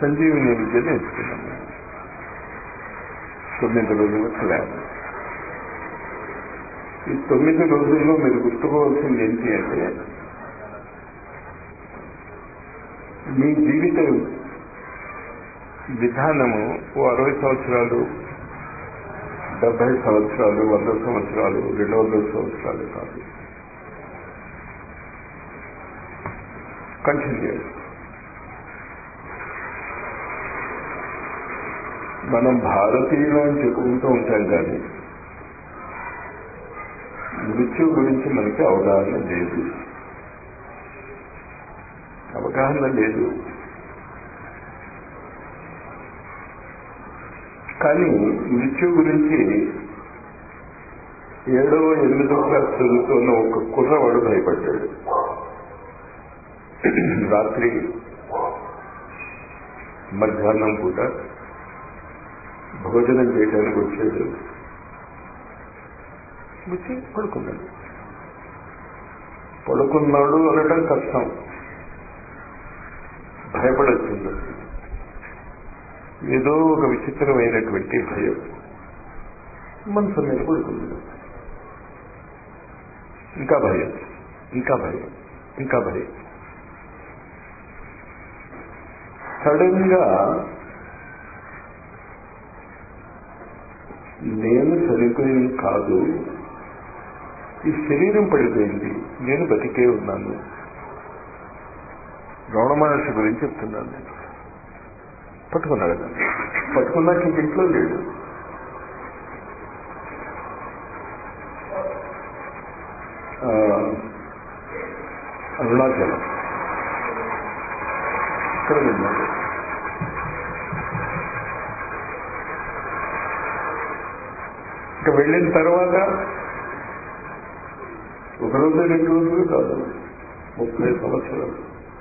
సంజీవిని విద్య నేర్చుకున్నాము తొమ్మిది రోజుల ప్లాన్ ఈ తొమ్మిది రోజుల్లో మీరు గుర్తుకోవాల్సింది ఏంటి అంటే మీ జీవిత విధానము ఓ అరవై సంవత్సరాలు డెబ్బై సంవత్సరాలు వంద సంవత్సరాలు రెండు వందల సంవత్సరాలు కాదు కంటిన్యూస్ మనం భారతీయులు అని చెప్పుకుంటూ ఉంటాం కానీ మృత్యు గురించి మనకి అవగాహన లేదు అవగాహన లేదు కానీ మృత్యు గురించి ఏడవ ఎనిమిదవ క్లాస్ చదువుతున్న ఒక కుర్రవాడు భయపడ్డాడు రాత్రి మధ్యాహ్నం పూట భోజనం చేయడానికి వచ్చాడు వచ్చి పడుకున్నాడు పడుకున్నాడు అనటం కష్టం భయపడొచ్చింది ఏదో ఒక విచిత్రమైనటువంటి భయం మనసు మీద పడుకున్నాడు ఇంకా భయం ఇంకా భయం ఇంకా భయం సడన్ గా నేను చనిపోయింది కాదు ఈ శరీరం పడిపోయింది నేను బతికే ఉన్నాను రమణ మహర్షి గురించి చెప్తున్నాను నేను పట్టుకున్నాడు కదా పట్టుకున్నాక ఇంక ఇంట్లో లేడు అరుణాచలం ఇక్కడ ఉన్నాడు ఇక వెళ్ళిన తర్వాత ఒక రోజు రెండు రోజులు కాదు ముప్పై సంవత్సరాలు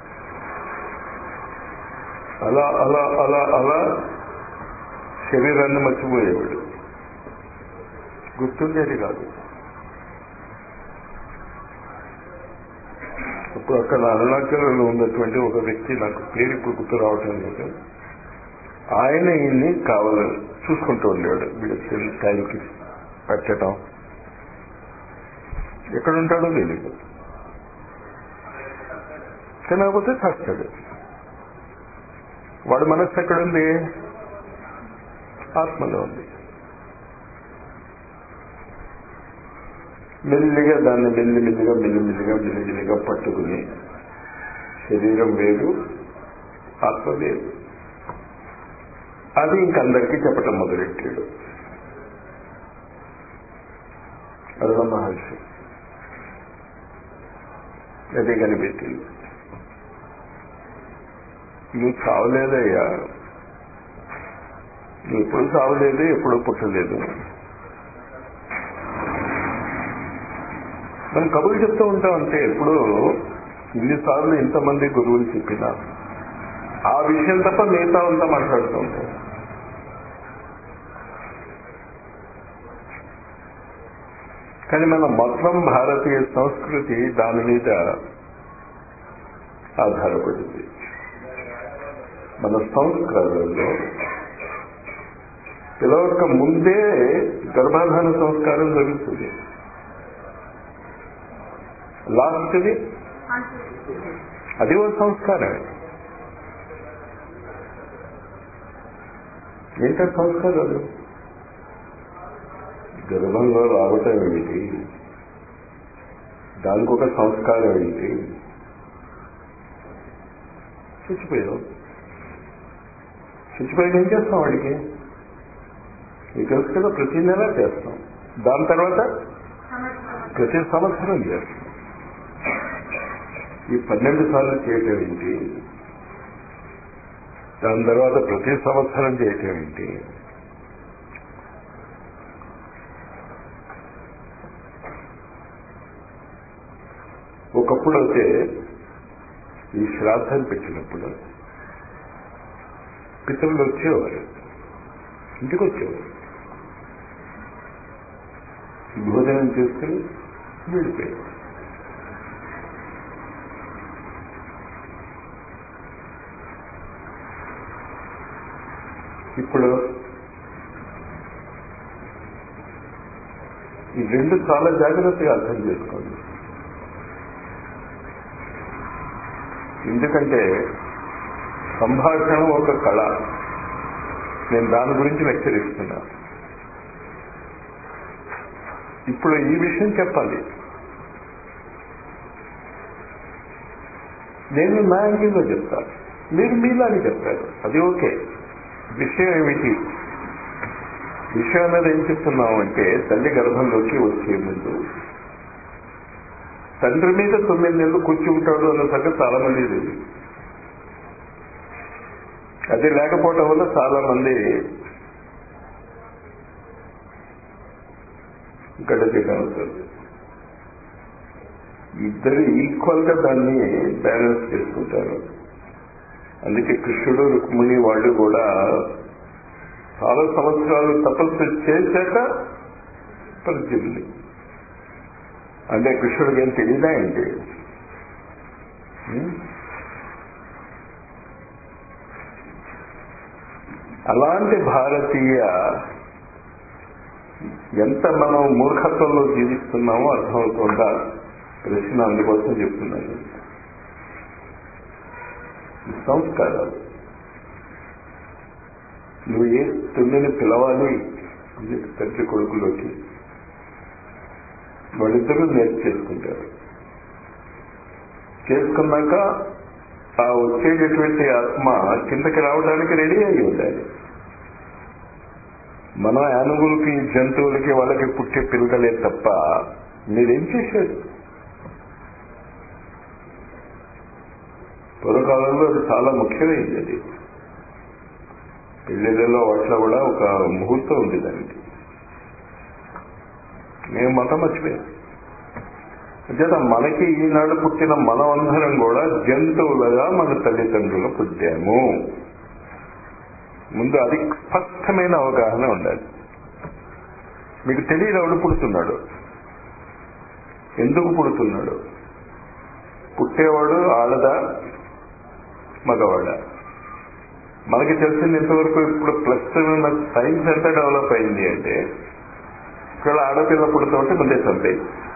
అలా అలా అలా అలా శరీరాన్ని మర్చిపోయేవాడు గుర్తుండేది కాదు ఇప్పుడు అక్కడ అరుణాచలంలో ఉన్నటువంటి ఒక వ్యక్తి నాకు పేరు ఇప్పుడు గుర్తు రావటం లేదు ఆయన ఈయన్ని కావాలని చూసుకుంటూ ఉండేవాడు వీడు టైంకి పెట్టడం ఎక్కడుంటాడో తెలియదు తినకపోతే చస్తాడు వాడి మనస్సు ఎక్కడుంది ఆత్మలో ఉంది మెల్లిగా దాన్ని మెల్లిమెల్లిగా మెల్లిమెల్లిగా మెల్లిమెల్లిగా పట్టుకుని శరీరం వేరు ఆత్మ వేరు అది ఇంకందరికీ చెప్పటం మొదలెట్టాడు అరుణ మహర్షి అదే కనిపెట్టింది నువ్వు చావలేదయ్యా నువ్వు ఎప్పుడు చావలేదు ఎప్పుడు పుట్టలేదు మనం కబుర్లు చెప్తూ ఉంటాం అంటే ఎప్పుడు ఇన్నిసార్లు ఇంతమంది గురువులు చెప్పినా ఆ విషయం తప్ప మిగతా అంతా మాట్లాడుతూ ఉంటాం కానీ మన మొత్తం భారతీయ సంస్కృతి దాని మీద ఆధారపడింది మన సంస్కారాల్లో పిలవక ముందే గర్భాధాన సంస్కారం జరుగుతుంది లాస్ట్ది అది ఒక సంస్కారమే ఏంటో సంస్కారాలు గర్భంలో రావటం ఏమిటి దానికి ఒక సంస్కారం ఏంటి చచ్చిపోయావు చచ్చిపోయాక ఏం చేస్తాం వాడికి మీకు తెలుసు కదా ప్రతి నెల చేస్తాం దాని తర్వాత ప్రతి సంవత్సరం చేస్తాం ఈ పన్నెండు సార్లు చేయటం ఏంటి దాని తర్వాత ప్రతి సంవత్సరం చేయటం ఏంటి ఒకప్పుడు అయితే ఈ శ్రాద్ధాలు పెట్టినప్పుడు పితరులు వచ్చేవారు ఇంటికి వచ్చేవారు భోజనం చేసుకుని వెళ్ళిపోయేవారు ఇప్పుడు ఈ రెండు చాలా జాగ్రత్తగా అర్థం చేసుకోండి ఎందుకంటే సంభాషణ ఒక కళ నేను దాని గురించి హెచ్చరిస్తున్నా ఇప్పుడు ఈ విషయం చెప్పాలి నేను నా యాంగిల్లో చెప్తా మీరు మీలాగే చెప్తారు అది ఓకే విషయం ఏమిటి విషయం అనేది ఏం చెప్తున్నాం అంటే తల్లి గర్భంలోకి వచ్చే ముందు తండ్రి మీద తొమ్మిది నెలలు కూర్చుంటాడు అన్న సంగతి చాలా మంది తెలియదు అది లేకపోవటం వల్ల చాలా మంది గడచేయడం అవుతుంది ఇద్దరు ఈక్వల్ గా దాన్ని బ్యాలెన్స్ చేసుకుంటారు అందుకే కృష్ణుడు రుక్మిణి వాళ్ళు కూడా చాలా సంవత్సరాలు తపస్సు చేశాక పరిచింది అంటే కృష్ణుడికి ఏం తెలియదా ఏంటి అలాంటి భారతీయ ఎంత మనం మూర్ఖత్వంలో జీవిస్తున్నామో అర్థమవుతుందా ప్రశ్న అందుకోసం చెప్తున్నాను సంస్కారాలు నువ్వు ఏ తొమ్మిది పిలవాలి తండ్రి కొడుకులోకి వాళ్ళిద్దరూ నేర్చు చేసుకుంటారు చేసుకున్నాక ఆ వచ్చేటటువంటి ఆత్మ కిందకి రావడానికి రెడీ అయి ఉండాలి మన యానుగులకి జంతువులకి వాళ్ళకి పుట్టే పిల్లలే తప్ప మీరేం చేశారు పూర్వకాలంలో అది చాలా ముఖ్యమైనది అది పెళ్లిళ్ళలో వాటిలో కూడా ఒక ముహూర్తం ఉంది దానికి మేము మతం మర్చిపోయాం అంచేత మనకి ఈనాడు పుట్టిన మనమందరం కూడా జంతువులుగా మన తల్లిదండ్రులు పుట్టాము ముందు అది స్పష్టమైన అవగాహన ఉండాలి మీకు తెలియదు ఎవడు పుడుతున్నాడు ఎందుకు పుడుతున్నాడు పుట్టేవాడు ఆడదా మగవాడా మనకి తెలిసింది ఇంతవరకు ఇప్పుడు ప్రస్తుతం సైన్స్ ఎంత డెవలప్ అయింది అంటే ఇక్కడ ఆడపిల్ల పుడుతుంటే ముందే చంపేయి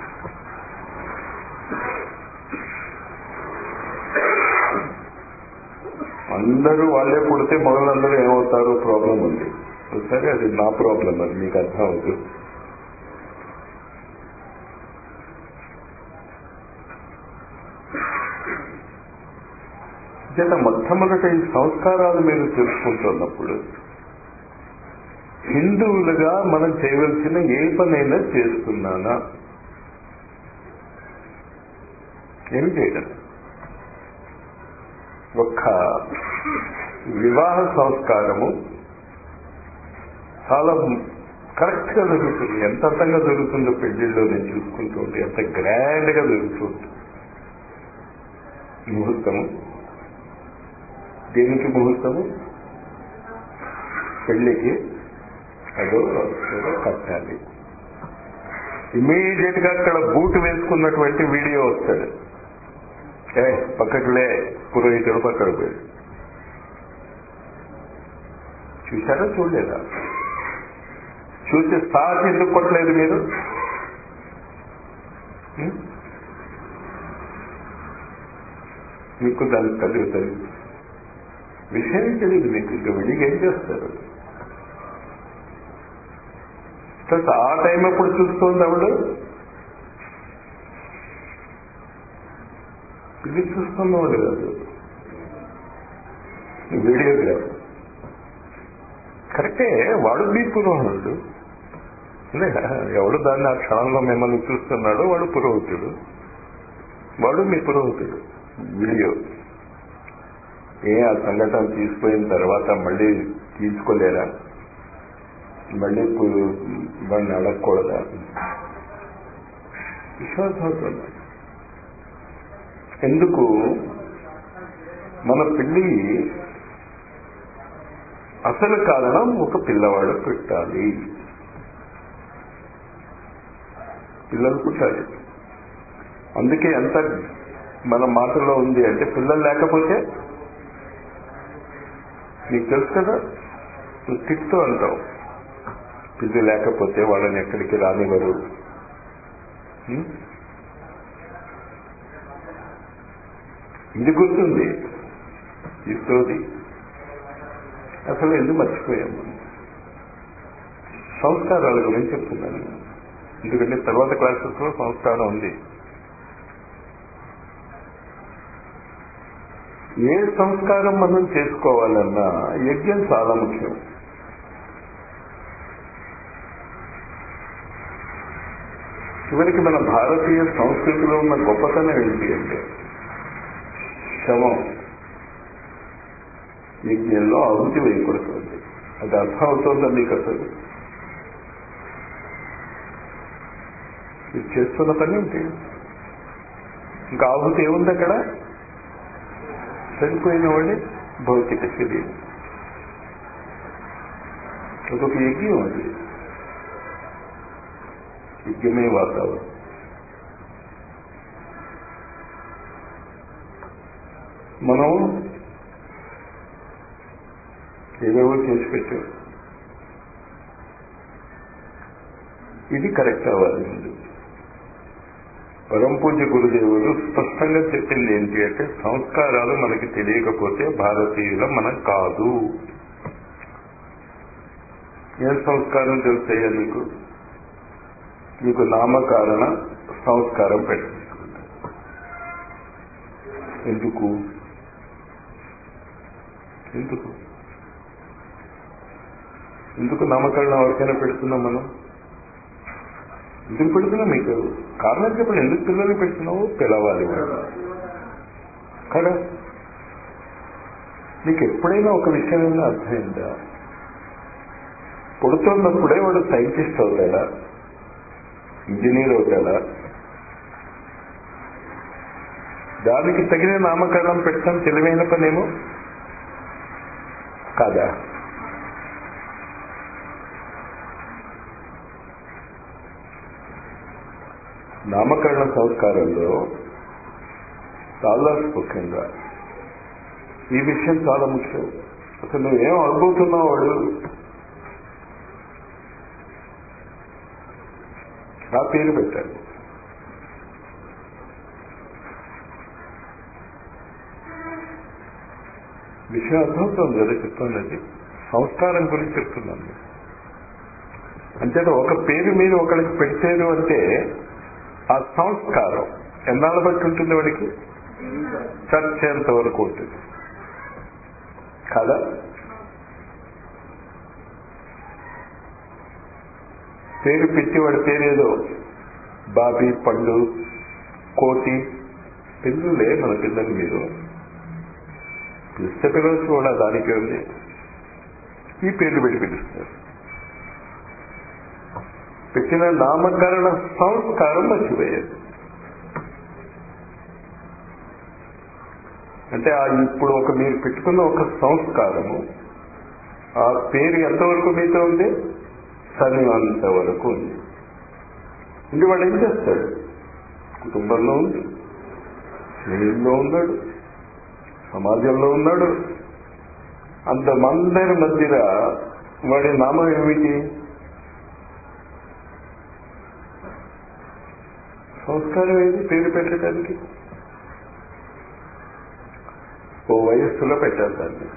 అందరూ వాళ్ళే పుడితే మగవాళ్ళందరూ ఏమవుతారు ప్రాబ్లం ఉంది సరే అది నా ప్రాబ్లం అది మీకు అర్థం అవుతుంది చేత మొట్టమొదట ఈ సంస్కారాలు మీరు తెలుసుకుంటున్నప్పుడు హిందువులుగా మనం చేయవలసిన ఏ పనైనా చేస్తున్నానా ఏం చేయడం ఒక్క వివాహ సంస్కారము చాలా కరెక్ట్ గా జరుగుతుంది ఎంత అంతంగా జరుగుతుందో పెళ్లిళ్ళు నేను చూసుకుంటూ ఉంటే ఎంత గ్రాండ్ గా జరుగుతుంది ముహూర్తము దేనికి ముహూర్తము పెళ్లికి అదో ఏదో కట్టాలి ఇమీడియట్ గా అక్కడ బూట్ వేసుకున్నటువంటి వీడియో వస్తాడు ఏ పక్కకులే పురోహితుడు పక్కకు పోయాడు చూశారా చూడలేదా చూసి సాటి ఎందుకు కొట్టలేదు మీరు మీకు దానికి కలుగుతుంది విషయం తెలియదు మీకు ఇంకా వెళ్ళి ఏం చేస్తారు ప్లస్ ఆ టైం ఎప్పుడు చూస్తోంది ఆవిడ ఇది చూస్తున్నవాడు కాదు వీడియోగ్రాఫ్ కరెక్టే వాడు మీ పురోహితుడు ఎవడు దాన్ని ఆ క్షణంలో మిమ్మల్ని చూస్తున్నాడో వాడు పురోహితుడు వాడు మీ పురోహితుడు వీడియో ఏ ఆ సంఘటన తీసుకుపోయిన తర్వాత మళ్ళీ తీసుకోలేరా మళ్ళీ వాడిని అడగకూడదా విశ్వాసం అవుతుంది ఎందుకు మన పెళ్లి అసలు కారణం ఒక పిల్లవాడు పెట్టాలి పిల్లలు పుట్టాలి అందుకే ఎంత మన మాటల్లో ఉంది అంటే పిల్లలు లేకపోతే మీకు తెలుసు కదా నువ్వు తిట్టు అంటావు పిల్లి లేకపోతే వాళ్ళని ఎక్కడికి రానివ్వరు ఉం? ఇది గుర్తుంది ఈ స్టోరీ అసలు ఎందుకు మర్చిపోయాము సంస్కారాల గురించి చెప్తున్నాను ఎందుకంటే తర్వాత క్లాసెస్ లో సంస్కారం ఉంది ఏ సంస్కారం మనం చేసుకోవాలన్నా యజ్ఞం చాలా ముఖ్యం చివరికి మన భారతీయ సంస్కృతిలో ఉన్న గొప్పతనం ఏంటి అంటే శవం యజ్ఞంలో ఆహుతి వేయకూడదు అది అర్థం అవుతుందా మీకు అసలు ఇది చేస్తున్న పని ఏంటి ఇంకా ఆహుతి ఏముంది అక్కడ చనిపోయిన వాడి భౌతిక శరీరం అదొక యజ్ఞం అది యజ్ఞమే వాతావరణం మనం ఏవేవో చేసి పెట్టాం ఇది కరెక్ట్ అవ్వాలి ముందు పరమ పూజ్య గురుదేవులు స్పష్టంగా చెప్పింది ఏంటి అంటే సంస్కారాలు మనకి తెలియకపోతే భారతీయుల మనం కాదు ఏం సంస్కారం తెలుస్తాయా నీకు నీకు నామకారణ సంస్కారం పెట్టించుకుంటా ఎందుకు ఎందుకు ఎందుకు నామకరణం ఎవరికైనా పెడుతున్నాం మనం ఎందుకు పెడుతున్నాం మీకు కారణం చెప్పండి ఎందుకు పిల్లల్ని పెడుతున్నావు పిలవాలి వాళ్ళు కదా నీకు ఎప్పుడైనా ఒక విషయం ఏమైనా అర్థమైందా పుడుతున్నప్పుడే వాడు సైంటిస్ట్ అవుతాడా ఇంజనీర్ అవుతాడా దానికి తగిన నామకరణం పెట్టడం తెలివైన పనేమో కాదా నామకరణ సంస్కారంలో చాలా ముఖ్యంగా ఈ విషయం చాలా ముఖ్యం అసలు నువ్వేం అనుభూతున్నావు వాడు ఆ పేరు పెట్టాలి విషయం అర్థమవుతుంది కదా చెప్తున్నది సంస్కారం గురించి చెప్తున్నాను అంటే ఒక పేరు మీరు ఒకరికి పెట్టారు అంటే ఆ సంస్కారం ఎన్నాళ్ళ బట్టి ఉంటుంది వాడికి చచ్చేంత వరకు ఉంటుంది కదా పేరు పెట్టి వాడి పేరేదో బాబీ పండు కోటి పిల్లలే మన పిల్లలు మీరు పిలిస్తే పిలవచ్చు కూడా దానికి ఉంది ఈ పేర్లు పెట్టి పిలుస్తారు పెట్టిన నామకరణ సంస్కారం మర్చిపోయారు అంటే ఆ ఇప్పుడు ఒక మీరు పెట్టుకున్న ఒక సంస్కారము ఆ పేరు ఎంతవరకు మీతో ఉంది సన్నివంత వరకు ఉంది ఇంటి వాడు ఏం చేస్తాడు కుటుంబంలో ఉంది స్నేహితుల్లో ఉన్నాడు సమాజంలో ఉన్నాడు అంతమందరి మధ్యన వాడి నామం ఏమిటి సంస్కారం ఏది పేరు పెట్టడానికి ఓ వయస్సులో పెట్టాలి దాన్ని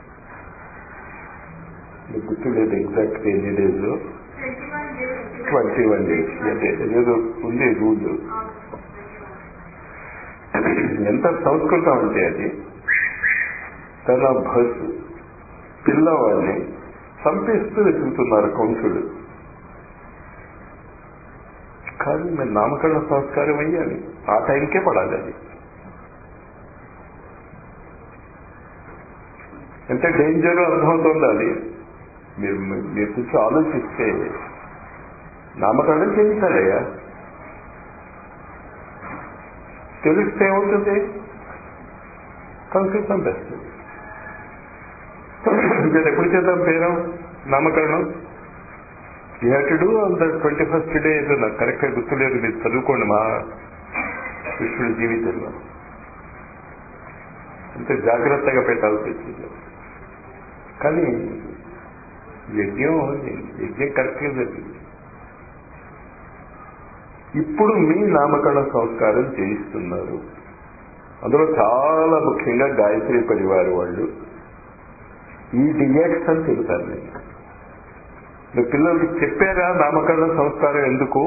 మీకు గుర్తులేదు ఎగ్జాక్ట్ ఎన్ని డేస్ ట్వంటీ వన్ డేస్ అంటే ఏదో ఉంది రూల్ ఎంత సంస్కృతం అంటే అది తన భస్ పిల్లవాడిని చంపేస్తూ వెతుకుతున్నారు కంసుడు కానీ మీరు నామకరణ సంస్కారం అయ్యాలి ఆ టైంకే పడాలి అది ఎంత డేంజర్ అర్థమవుతుంది అది మీరు మీరు కూర్చో ఆలోచిస్తే నామకరణం చేయించాలయ్యా తెలిస్తే ఏమవుతుంది కంక్రీట్ చంపేస్తుంది ఇంకా ఎప్పుడు చేద్దాం పేరం నామకరణం you have to do on the twenty first day ఏదో నాకు కరెక్ట్గా గుర్తులేదు మీరు చదువుకోండి మా కృష్ణుడి జీవితంలో అంతే జాగ్రత్తగా పెట్టాల్సి వచ్చింది కానీ యజ్ఞం యజ్ఞం కరెక్ట్గా జరిగింది ఇప్పుడు మీ నామకరణ సంస్కారం చేయిస్తున్నారు అందులో చాలా ముఖ్యంగా గాయత్రి పరివారం వాళ్ళు ఈ డిఎక్స్ అని చెబుతారు నేను మీ పిల్లలకి చెప్పారా నామకరణ సంస్కారం ఎందుకు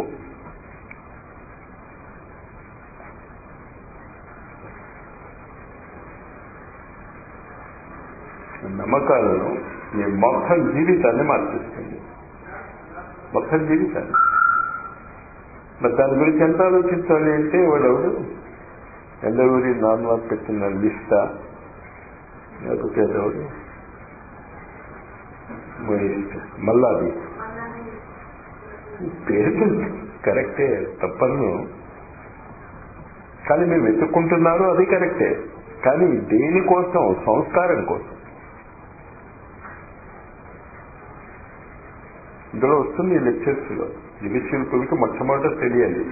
నమ్మకాలను మీ మొత్తం జీవితాన్ని మార్చేస్తుంది మొత్తం జీవితాన్ని మరి దాని గురించి ఎంత ఆలోచించాలి అంటే వాడెవడు ఎందరూరి నాన్న పెట్టిన లిస్టా లేకపోతే ఎవడు మల్లాది పేరు కరెక్టే తప్పను కానీ మీరు వెతుక్కుంటున్నారు అది కరెక్టే కానీ దేనికోసం సంస్కారం కోసం ఇందులో వస్తుంది ఈ లెక్చర్స్ లో దివ్యశిల్పులకి మొట్టమొదట తెలియాలి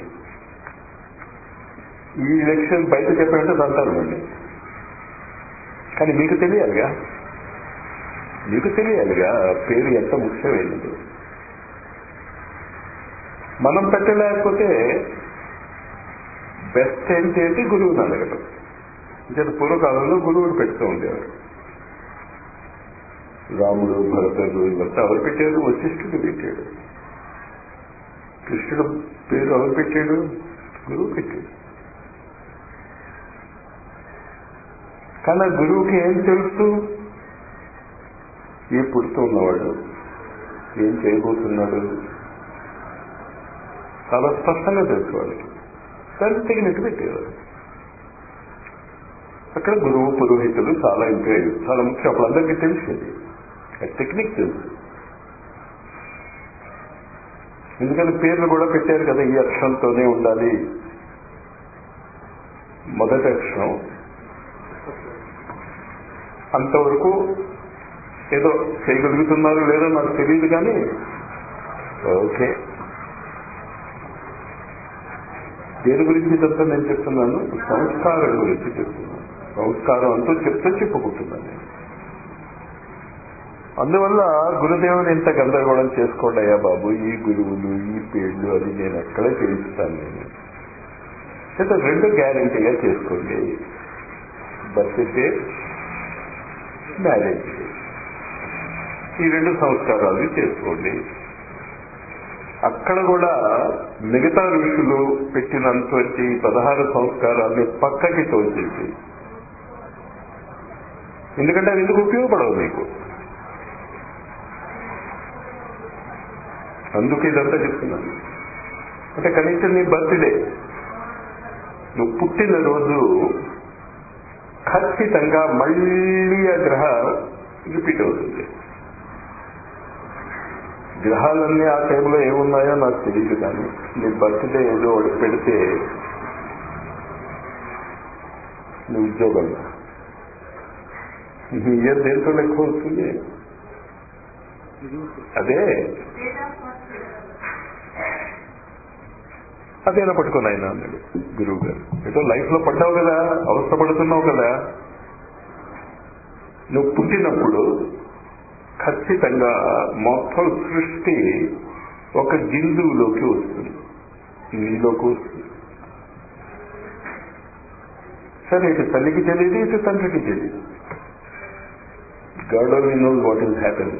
ఈ లెక్చర్ బయట చెప్పినట్టు అంటారు మళ్ళీ కానీ మీకు తెలియాలిగా మీకు తెలియాలిగా పేరు ఎంత ముఖ్యమైనది మనం పెట్టలేకపోతే బెస్ట్ ఏంటి అంటే గురువుని అడగడం అంటే పూర్వకాలంలో గురువుని పెడుతూ ఉండేవారు రాముడు భరతుడు ఇవంతా ఎవరు పెట్టారు వశిష్ఠుడు పెట్టాడు కృష్ణుడు పేరు ఎవరు పెట్టాడు గురువు పెట్టాడు కానీ ఆ గురువుకి ఏం తెలుసు ఏ పుడుతూ ఉన్నవాడు ఏం చేయబోతున్నాడు చాలా స్పష్టంగా తెలుసు వాళ్ళకి దాన్ని తగినట్టు పెట్టేవారు అక్కడ గురువు పురోహితులు చాలా ఇంపారు చాలా ముఖ్యం అప్పుడు అందరికీ తెలిసింది టెక్నిక్ తెలుసు ఎందుకంటే పేర్లు కూడా పెట్టారు కదా ఈ అక్షరంతోనే ఉండాలి మొదటి అక్షరం అంతవరకు ఏదో చేయగలుగుతున్నారు లేదో నాకు తెలియదు కానీ ఓకే దేని గురించి ఇదంతా నేను చెప్తున్నాను సంస్కారం గురించి చెప్తున్నాను సంస్కారం అంటూ చెప్తూ చెప్పుకుంటున్నాను నేను అందువల్ల గురుదేవుని ఇంత గందరగోళం చేసుకోండి అయ్యా బాబు ఈ గురువులు ఈ పేర్లు అది నేను ఎక్కడే చేయిస్తాను నేను అయితే రెండు గ్యారంటీగా చేసుకోండి బర్త్డే మ్యారేజ్ ఈ రెండు సంస్కారాలు చేసుకోండి అక్కడ కూడా మిగతా ఋషులు పెట్టినటువంటి పదహారు సంస్కారాన్ని పక్కకి తోచేసి ఎందుకంటే అవి ఎందుకు ఉపయోగపడవు మీకు అందుకే ఇదంతా చెప్తున్నాను అంటే కనీసం నీ బర్త్డే నువ్వు పుట్టిన రోజు ఖచ్చితంగా మళ్ళీ ఆ గ్రహ రిపీట్ అవుతుంది గ్రహాలన్నీ ఆ టైంలో ఏమున్నాయో నాకు తెలియదు కానీ నీ బర్త్డే ఏదో ఒకటి పెడితే నీ ఉద్యోగంలో నీ ఇయర్ దేంతో లెక్క వస్తుంది అదే అదేనా పట్టుకుని ఆయన అన్నాడు గురువు గారు ఏదో లైఫ్ లో పడ్డావు కదా అవస్థ పడుతున్నావు కదా నువ్వు పుట్టినప్పుడు ఖచ్చితంగా మొత్తం సృష్టి ఒక గిందువులోకి వస్తుంది నీలోకి వస్తుంది సరే ఇటు తల్లికి తెలియదు ఇటు తండ్రికి తెలియదు God only knows what is happen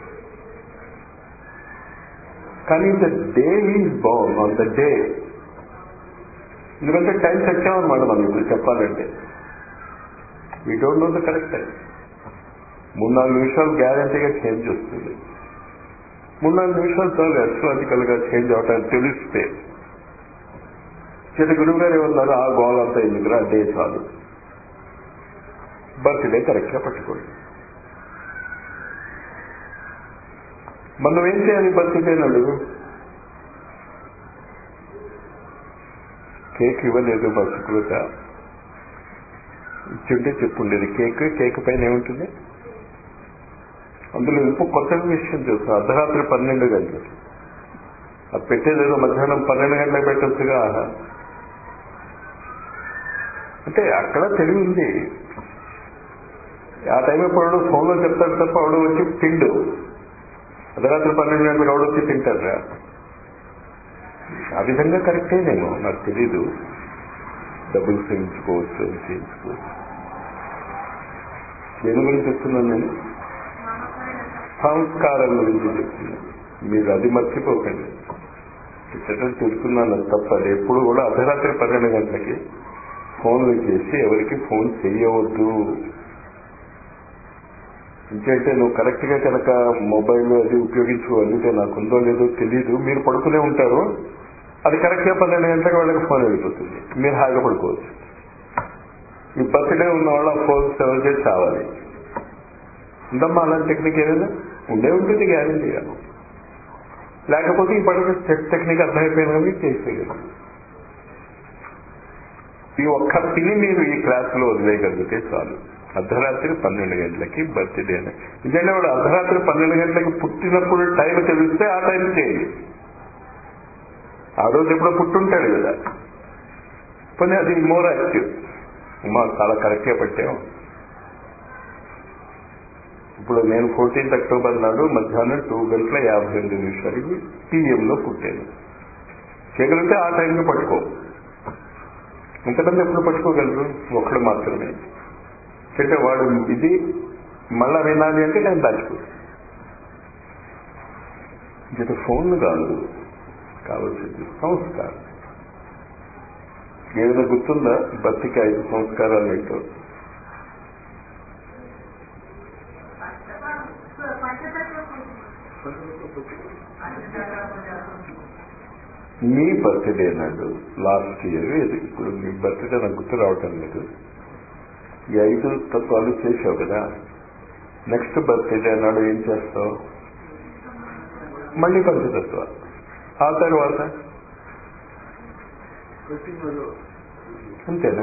కానీ the day is born on the day ఎందుకంటే టైం తెచ్చామన్నమాట మనం ఇప్పుడు చెప్పాలంటే we don't know the correct time మూడు నాలుగు నిమిషాలు గ్యారంటీగా చేంజ్ వస్తుంది మూడు నాలుగు నిమిషాలు చాలు అస్ట్రాలజికల్ గా చేంజ్ అవటానికి తెలిస్తే చిన్న గురువు గారు ఏమన్నారు ఆ గోల్ అంతా ఎందుకురా డే చాలు బర్త్డే కరెక్ట్ గా పట్టుకోండి మనం ఏం చేయాలి బర్త్డే నాడు కేక్ ఇవ్వలేదు మా సుకృత ఇచ్చుంటే చెప్పుండేది కేక్ కేక్ పైన ఏముంటుంది అందులో ఇంకో కొత్త విషయం తెలుసు అర్ధరాత్రి పన్నెండు గంటలు అది పెట్టేదేదో మధ్యాహ్నం పన్నెండు గంటలకు పెట్టచ్చుగా ఆహా అంటే అక్కడ తెలివి ఉంది ఆ టైం ఎప్పుడు ఫోన్లో చెప్తాడు తప్ప ఆవిడ వచ్చి తిండు అర్ధరాత్రి పన్నెండు గంటలకు ఎవడొచ్చి తింటారా ఆ విధంగా కరెక్టేనేమో నాకు తెలీదు డబ్బులు చేయించుకోవచ్చు అని చేయించుకోవచ్చు దేని గురించి చెప్తున్నాను నేను సంస్కారం గురించి చెప్తున్నాను మీరు అది మర్చిపోకండి ఇచ్చటం తెలుసుకున్నాను అది తప్ప అది ఎప్పుడు కూడా అర్ధరాత్రి పన్నెండు గంటలకి ఫోన్లు చేసి ఎవరికి ఫోన్ చేయవద్దు ఇంకంటే నువ్వు కరెక్ట్ గా కనుక మొబైల్ అది ఉపయోగించుకోగలిగితే నాకు ఉందో లేదో తెలియదు మీరు పడుకునే ఉంటారు అది కరెక్ట్ గా పన్నెండు గంటలకు వాళ్ళకి ఫోన్ వెళ్ళిపోతుంది మీరు హాయిగా పడుకోవచ్చు ఈ బర్త్డే ఉన్న వాళ్ళ ఫోన్ సెవెన్ చేసి చావాలి ఉందమ్మా అలాంటి టెక్నిక్ ఏదైనా ఉండే ఉంటుంది గ్యారెంటీగా లేకపోతే ఈ పడక టెక్నిక్ అర్థమైపోయిన కానీ చేసేయగలరు ఈ ఒక్క పిని మీరు ఈ క్లాసులో వదిలేయగలిగితే చాలు అర్ధరాత్రి పన్నెండు గంటలకి బర్త్డే అని నిజంగా వాడు అర్ధరాత్రి పన్నెండు గంటలకి పుట్టినప్పుడు టైం తెలిస్తే ఆ టైం చేయండి ఆ రోజు ఎప్పుడో పుట్టుంటాడు కదా పోనీ అది మోర్ యాక్టివ్ ఉమా చాలా కరెక్ట్గా పట్టాం ఇప్పుడు నేను ఫోర్టీన్త్ అక్టోబర్ నాడు మధ్యాహ్నం టూ గంటల యాభై ఎనిమిది నిమిషాలకి పిఎంలో పుట్టాను చేయగలిగితే ఆ టైంకి పట్టుకో ఇంతకంటే ఎప్పుడు పట్టుకోగలరు ఒక్కడు మాత్రమే అంటే వాడు ఇది మళ్ళా వినాలి అంటే నేను దాచుకో ఇది ఫోన్లు కాదు కావాల్సింది సంస్కారం ఏదైనా గుర్తుందా బతికి ఐదు సంస్కారాలు ఏంటో మీ బర్త్డే నాడు లాస్ట్ ఇయర్ ఇది ఇప్పుడు మీ బర్త్డే నాకు గుర్తు రావటం లేదు ఈ ఐదు తత్వాలు చేసావు కదా నెక్స్ట్ బర్త్డే నాడు ఏం చేస్తావు మళ్ళీ పంచతత్వ ఆ తర్వాత అంతేనా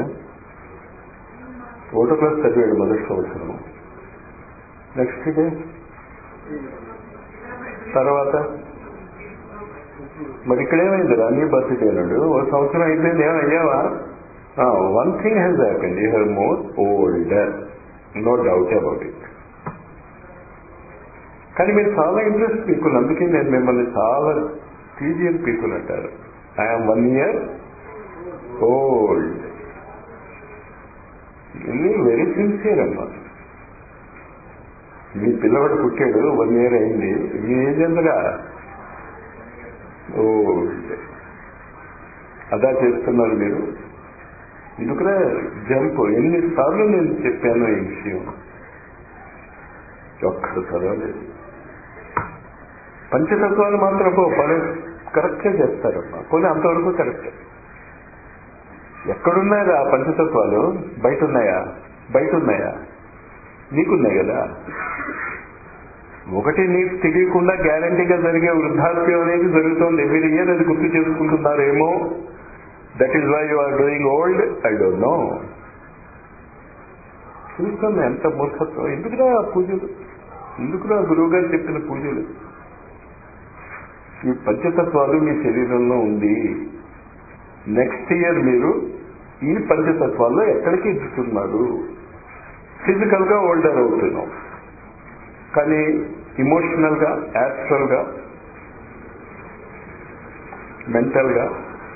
ఒకటో క్లాస్ చదివాడు మొదటి సంవత్సరం నెక్స్ట్ డే తర్వాత మరి ఇక్కడేమైంది నీ బర్త్డే నాడు ఒక సంవత్సరం అయిపోయింది ఏమయ్యావా one thing has happened you have more older no doubt about it కానీ మీరు చాలా ఇంట్రెస్ట్ పీపుల్ అందుకే నేను మిమ్మల్ని చాలా టీజియన్ పీపుల్ అంటారు ఐఎమ్ వన్ ఇయర్ ఓల్డ్ ఇవన్నీ వెరీ సిన్సియర్ అమ్మా మీ పిల్లవాడు పుట్టాడు వన్ ఇయర్ అయింది మీ ఏజ్ ఎంతగా ఓల్డ్ అదా చేస్తున్నారు మీరు ఎందుకురా జంప్ ఎన్నిసార్లు నేను చెప్పాను ఈ విషయం ఒక్కడు చదవలేదు పంచతత్వాలు మాత్రం పని కరెక్ట్గా చేస్తారమ్మా పోనీ అంతవరకు కరెక్ట్ ఎక్కడున్నాయా ఆ పంచతత్వాలు బయట ఉన్నాయా బయట ఉన్నాయా నీకున్నాయి కదా ఒకటి నీకు తెలియకుండా గ్యారంటీగా జరిగే వృద్ధాప్యం అనేది జరుగుతుంది ఎవ్రీ ఇయర్ అది గుర్తు చేసుకుంటున్నారేమో that is why you are doing old I don't know చూస్తాను ఎంత మూర్ఖత్వం ఎందుకురా పూజలు ఎందుకురా గురువు గారు చెప్పిన పూజలు ఈ పంచతత్వాలు మీ శరీరంలో ఉంది నెక్స్ట్ ఇయర్ మీరు ఈ పంచతత్వాల్లో ఎక్కడికి ఎదుగుతున్నారు ఫిజికల్ గా ఓల్డర్ అవుతున్నాం కానీ ఇమోషనల్ గా యాస్ట్రల్ గా మెంటల్ గా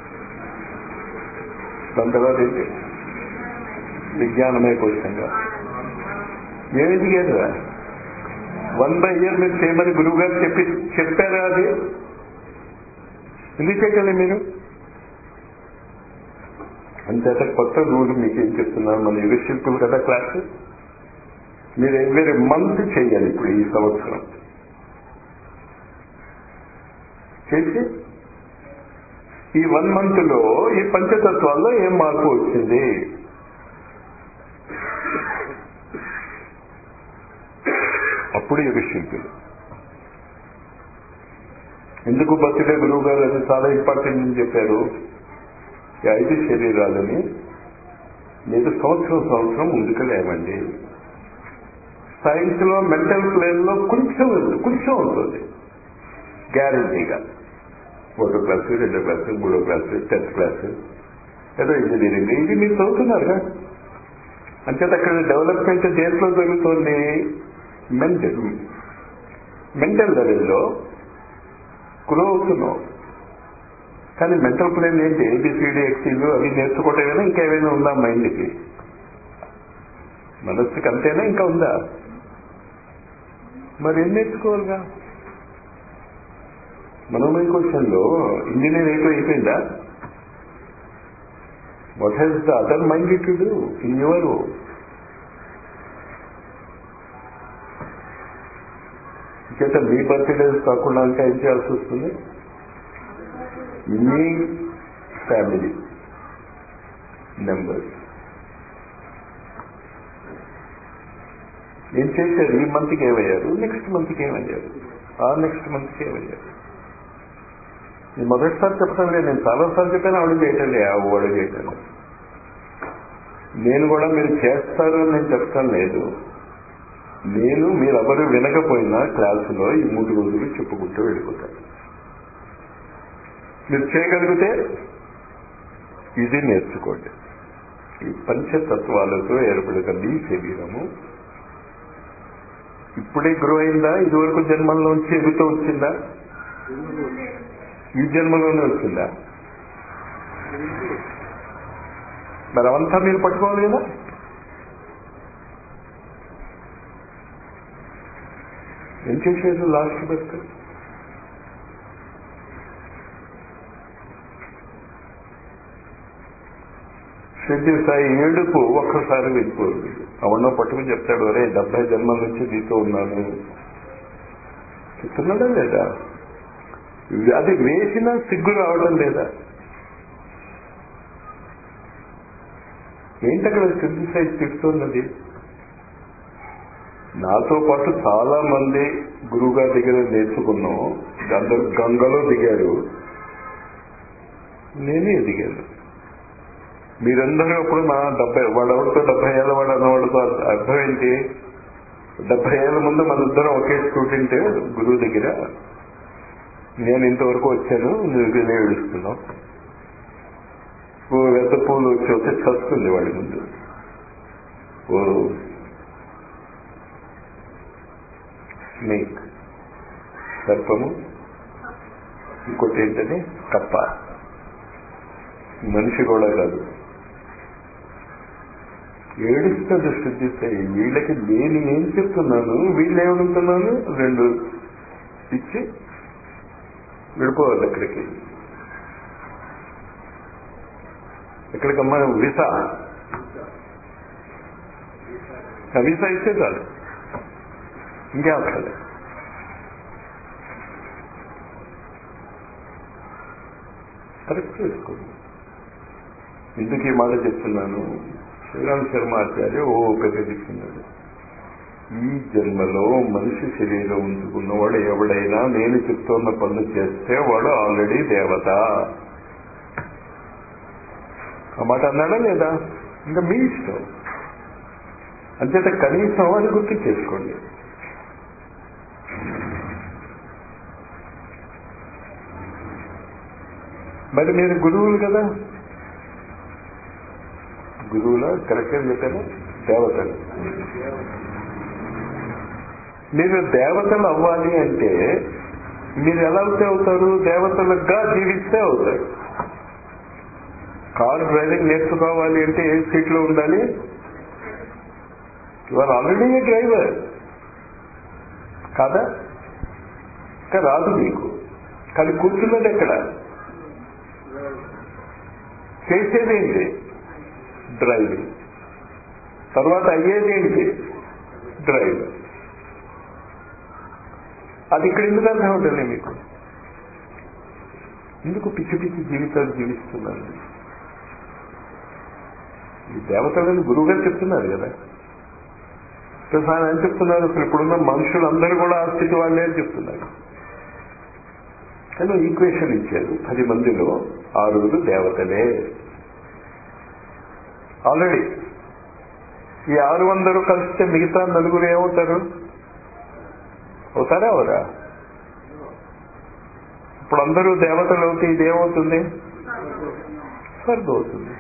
దాని తర్వాత ఏంటి విజ్ఞానమయ కోశంగా ఏమి దిగేదిరా వన్ బై ఇయర్ మీరు చేయమని గురువు గారు చెప్పి చెప్పారా అది ఎందుకు చేయగలే మీరు అంతేత కొత్త రూల్ మీకేం చెప్తున్నారు మన యుగ శిల్పులు కదా క్లాస్ మీరు ఎవ్రీ మంత్ చేయాలి ఇప్పుడు ఈ సంవత్సరం చేసి ఈ వన్ మంత్ లో ఈ పంచతత్వాల్లో ఏం మార్పు వచ్చింది అప్పుడు యుగ శిల్పులు ఎందుకు బర్త్డే గురువు గారు అది చాలా ఇంపార్టెంట్ అని చెప్పారు ఈ ఐదు శరీరాలని మీరు సంవత్సరం సంవత్సరం ముందుకు లేవండి సైన్స్ లో మెంటల్ ప్లేన్ లో కొంచెం కొంచెం ఉంటుంది గ్యారంటీగా ఒకటో క్లాసు రెండో క్లాసు మూడో క్లాసు టెన్త్ క్లాసు ఏదో ఇంజనీరింగ్ ఇది మీరు చదువుతున్నారుగా అంచేత అక్కడ డెవలప్మెంట్ దేంట్లో జరుగుతుంది మెంటల్ మెంటల్ లెవెల్లో గ్రో అవుతున్నావు కానీ మెంటల్ ప్లేన్ ఏంటి ఏబిసిడి ఎక్సీలు అవి నేర్చుకోవటమేనా ఇంకా ఏమైనా ఉందా మైండ్కి మనస్సుకి అంతేనా ఇంకా ఉందా మరి ఏం నేర్చుకోవాలిగా మనోమయ క్వశ్చన్లో ఇంజనీర్ అయిపోయి అయిపోయిందా what has the other mind to do in your చేత మీ బర్త్డేస్ కాకుండా ఇంకా ఏం చేయాల్సి వస్తుంది మీ ఫ్యామిలీ నెంబర్స్ ఏం చేశారు ఈ మంత్కి ఏమయ్యారు నెక్స్ట్ మంత్కి ఏమయ్యారు ఆ నెక్స్ట్ మంత్కి ఏమయ్యారు ఈ మొదటిసారి చెప్పడం లేదు నేను చాలాసార్లు చెప్పాను ఆవిడ చేయటం లే వాడు చేయటం నేను కూడా మీరు చేస్తారు అని నేను చెప్తాను లేదు నేను మీరెవరు వినకపోయినా క్లాసులో ఈ మూడు రోజులు చెప్పుకుంటూ వెళ్ళిపోతాను మీరు చేయగలిగితే ఇది నేర్చుకోండి ఈ పంచతత్వాలతో ఏర్పడిన ఈ శరీరము ఇప్పుడే గ్రో అయిందా ఇదివరకు జన్మల్లోంచి ఎగుతూ వచ్చిందా ఈ జన్మలోనే వచ్చిందా మరి అవంతా మీరు పట్టుకోవాలి కదా ఏం చేసేది లాస్ట్ బెస్ట్ షెడ్యూల్ సాయి ఏడుపు ఒక్కసారి వెళ్ళిపోదు అవన్నో పట్టుకుని చెప్తాడు అరే డెబ్బై జన్మల నుంచి నీతో ఉన్నాను చెప్తున్నాడా లేదా అది వేసినా సిగ్గు రావడం లేదా ఏంటి అక్కడ సిద్ధి సైడ్ తిడుతున్నది నాతో పాటు చాలా మంది గురువుగారి దగ్గర నేర్చుకున్నాం అందరూ గంగలో దిగారు నేనే దిగాను మీరందరూ అప్పుడు నా డెబ్బై వాడెవరితో డెబ్బై ఏళ్ళ వాడు అన్నవాడితో అర్థం ఏంటి డెబ్బై ఏళ్ళ ముందు మన ఇద్దరం ఒకే స్టూడెంట్ గురువు దగ్గర నేను ఇంతవరకు వచ్చాను నువ్వు ఏడుస్తున్నావు ఓ వెద్ద పూలు వచ్చి వస్తే చస్తుంది వాడి ముందు ఓ స్నేక్ సర్పము ఇంకోటి ఏంటని కప్ప మనిషి కూడా కాదు ఏడుస్తుంది శుద్ధిస్తాయి వీళ్ళకి నేను ఏం చెప్తున్నాను వీళ్ళు ఏమనుకున్నాను రెండు ఇచ్చి విడిపోవాలి ఎక్కడికి ఎక్కడికమ్మా వీసా వీసా ఇస్తే చాలు ఇంకే అక్కర్లే కరెక్ట్ చేసుకోండి ఎందుకు ఈ మాట చెప్తున్నాను శ్రీరామ్ శర్మ ఆచార్య ఓ ఉపయోగిస్తున్నాడు ఈ జన్మలో మనిషి శరీరం ఉంచుకున్నవాడు ఎవడైనా నేను చెప్తున్న పనులు చేస్తే వాడు ఆల్రెడీ దేవత ఆ మాట అన్నాడా లేదా ఇంకా మీ ఇష్టం అంచేత కనీసం అని గుర్తు చేసుకోండి మరి మీరు గురువులు కదా గురువుల కరెక్ట్గా చెప్పాను దేవతలు మీరు దేవతలు అవ్వాలి అంటే మీరు ఎలా అవుతే అవుతారు దేవతలుగా జీవిస్తే అవుతారు కార్ డ్రైవింగ్ నేర్చుకోవాలి అంటే ఏ సీట్లో ఉండాలి ఇవాళ ఆల్రెడీ ఏ డ్రైవర్ కాదా ఇంకా రాదు మీకు కానీ కూర్చున్నది ఎక్కడ చేసేది ఏంటి డ్రైవింగ్ తర్వాత అయ్యేది ఏంటి డ్రైవ్ అది ఇక్కడ ఎందుకు అర్థం ఉంటుంది మీకు ఎందుకు పిచ్చి పిచ్చి జీవితాలు జీవిస్తున్నారు ఈ దేవతలను గురువుగారు చెప్తున్నారు కదా ప్లస్ ఆయన ఏం చెప్తున్నారు అసలు ఇప్పుడున్న మనుషులందరూ కూడా ఆ స్థితి వాళ్ళే అని చెప్తున్నారు కానీ ఈక్వేషన్ ఇచ్చారు పది మందిలో ఆరుగురు దేవతలే ఆల్రెడీ ఈ ఆరు వందలు కలిస్తే మిగతా నలుగురు ఏమవుతారు అవుతారా అవరా ఇప్పుడు అందరూ దేవతలు అవుతే ఇది ఏమవుతుంది స్వర్గం అవుతుంది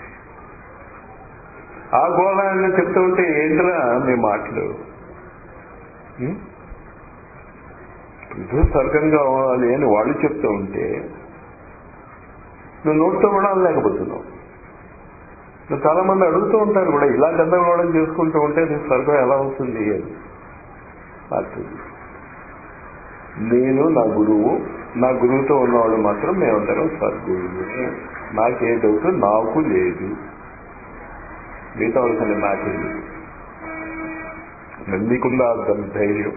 ఆ గోళాన్ని చెప్తూ ఉంటే ఏంట్రా మీ మాటలు పృథ్వీ స్వర్గం కావాలి అని వాళ్ళు చెప్తూ ఉంటే నువ్వు నోటితో కూడా అనలేకపోతున్నావు నువ్వు చాలా మంది అడుగుతూ ఉంటారు కూడా ఇలా గందరగోళం చేసుకుంటూ ఉంటే నీ స్వర్గం ఎలా అవుతుంది అని నాకు నేను నా గురువు నా గురువుతో ఉన్నవాళ్ళు మాత్రం మేమందరం స్వర్గులే నాకే డౌట్ నాకు లేదు మిగతా వాళ్ళకి నాకే లేదు మరి మీకుందా అర్థం ధైర్యం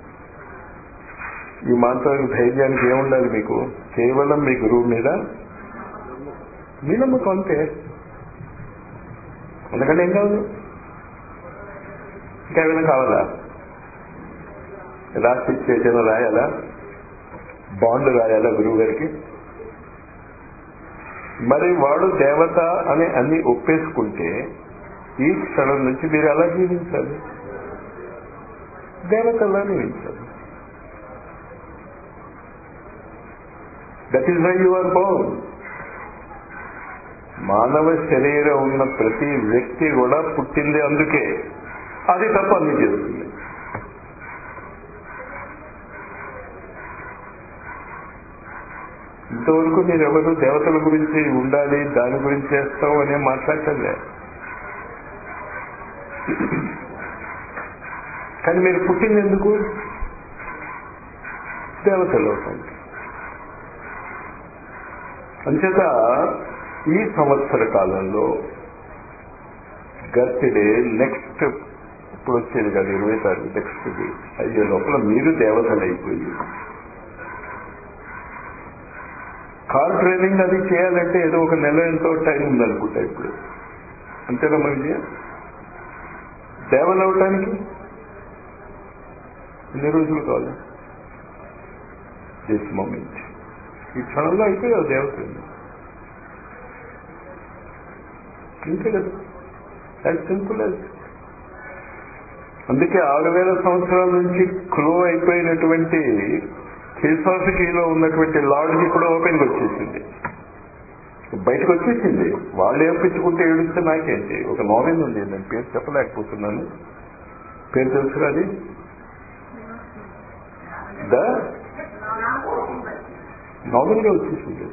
ఈ మాత్రం ధైర్యానికి ఏముండాలి మీకు కేవలం మీ గురువు మీద మీ నమ్మకం అంతే అందుకంటే ఏం కావాలి ఇంకా ఏమైనా కావాలా రాసి చేసిన రాయాలా బాండ్ రాయాలా గురువు గారికి మరి వాడు దేవత అని అన్ని ఒప్పేసుకుంటే ఈ క్షణం నుంచి మీరు ఎలా జీవించాలి దేవతలా జీవించాలి that is why you are born మానవ శరీరం ఉన్న ప్రతి వ్యక్తి కూడా పుట్టింది అందుకే అది తప్ప అన్ని చేస్తుంది ఇంతవరకు మీరు ఎవరు దేవతల గురించి ఉండాలి దాని గురించి చేస్తాం అనే మాట్లాడటంలే కానీ మీరు పుట్టింది ఎందుకు దేవతలు అవుతాయి అంచేత ఈ సంవత్సర కాలంలో గర్తిడే నెక్స్ట్ ఇప్పుడు వచ్చేది కదా ఇరవై తారీఖు నెక్స్ట్ది అయ్యే లోపల మీరు దేవతలు అయిపోయి కార్ ట్రైనింగ్ అది చేయాలంటే ఏదో ఒక నెల ఎంతో టైం ఉందనుకుంటా ఇప్పుడు అంతేనా మరి దేవలు అవటానికి ఎన్ని రోజులు కావాలి దిస్ మూమెంట్ ఈ క్షణంలో అయిపోయావు దేవతలు అంతే కదా యాజ్ సింపుల్ యాజ్ అందుకే ఆరు వేల సంవత్సరాల నుంచి క్లో అయిపోయినటువంటి ఫిలాసఫీలో ఉన్నటువంటి లాడ్జ్ ఇప్పుడు ఓపెన్కి వచ్చేసింది బయటకు వచ్చేసింది వాళ్ళు ఏపించుకుంటే ఏడుస్తే నాకేంటి ఒక నావెల్ ఉంది నేను పేరు చెప్పలేకపోతున్నాను పేరు తెలుసు అది ద నావెల్గా వచ్చేసింది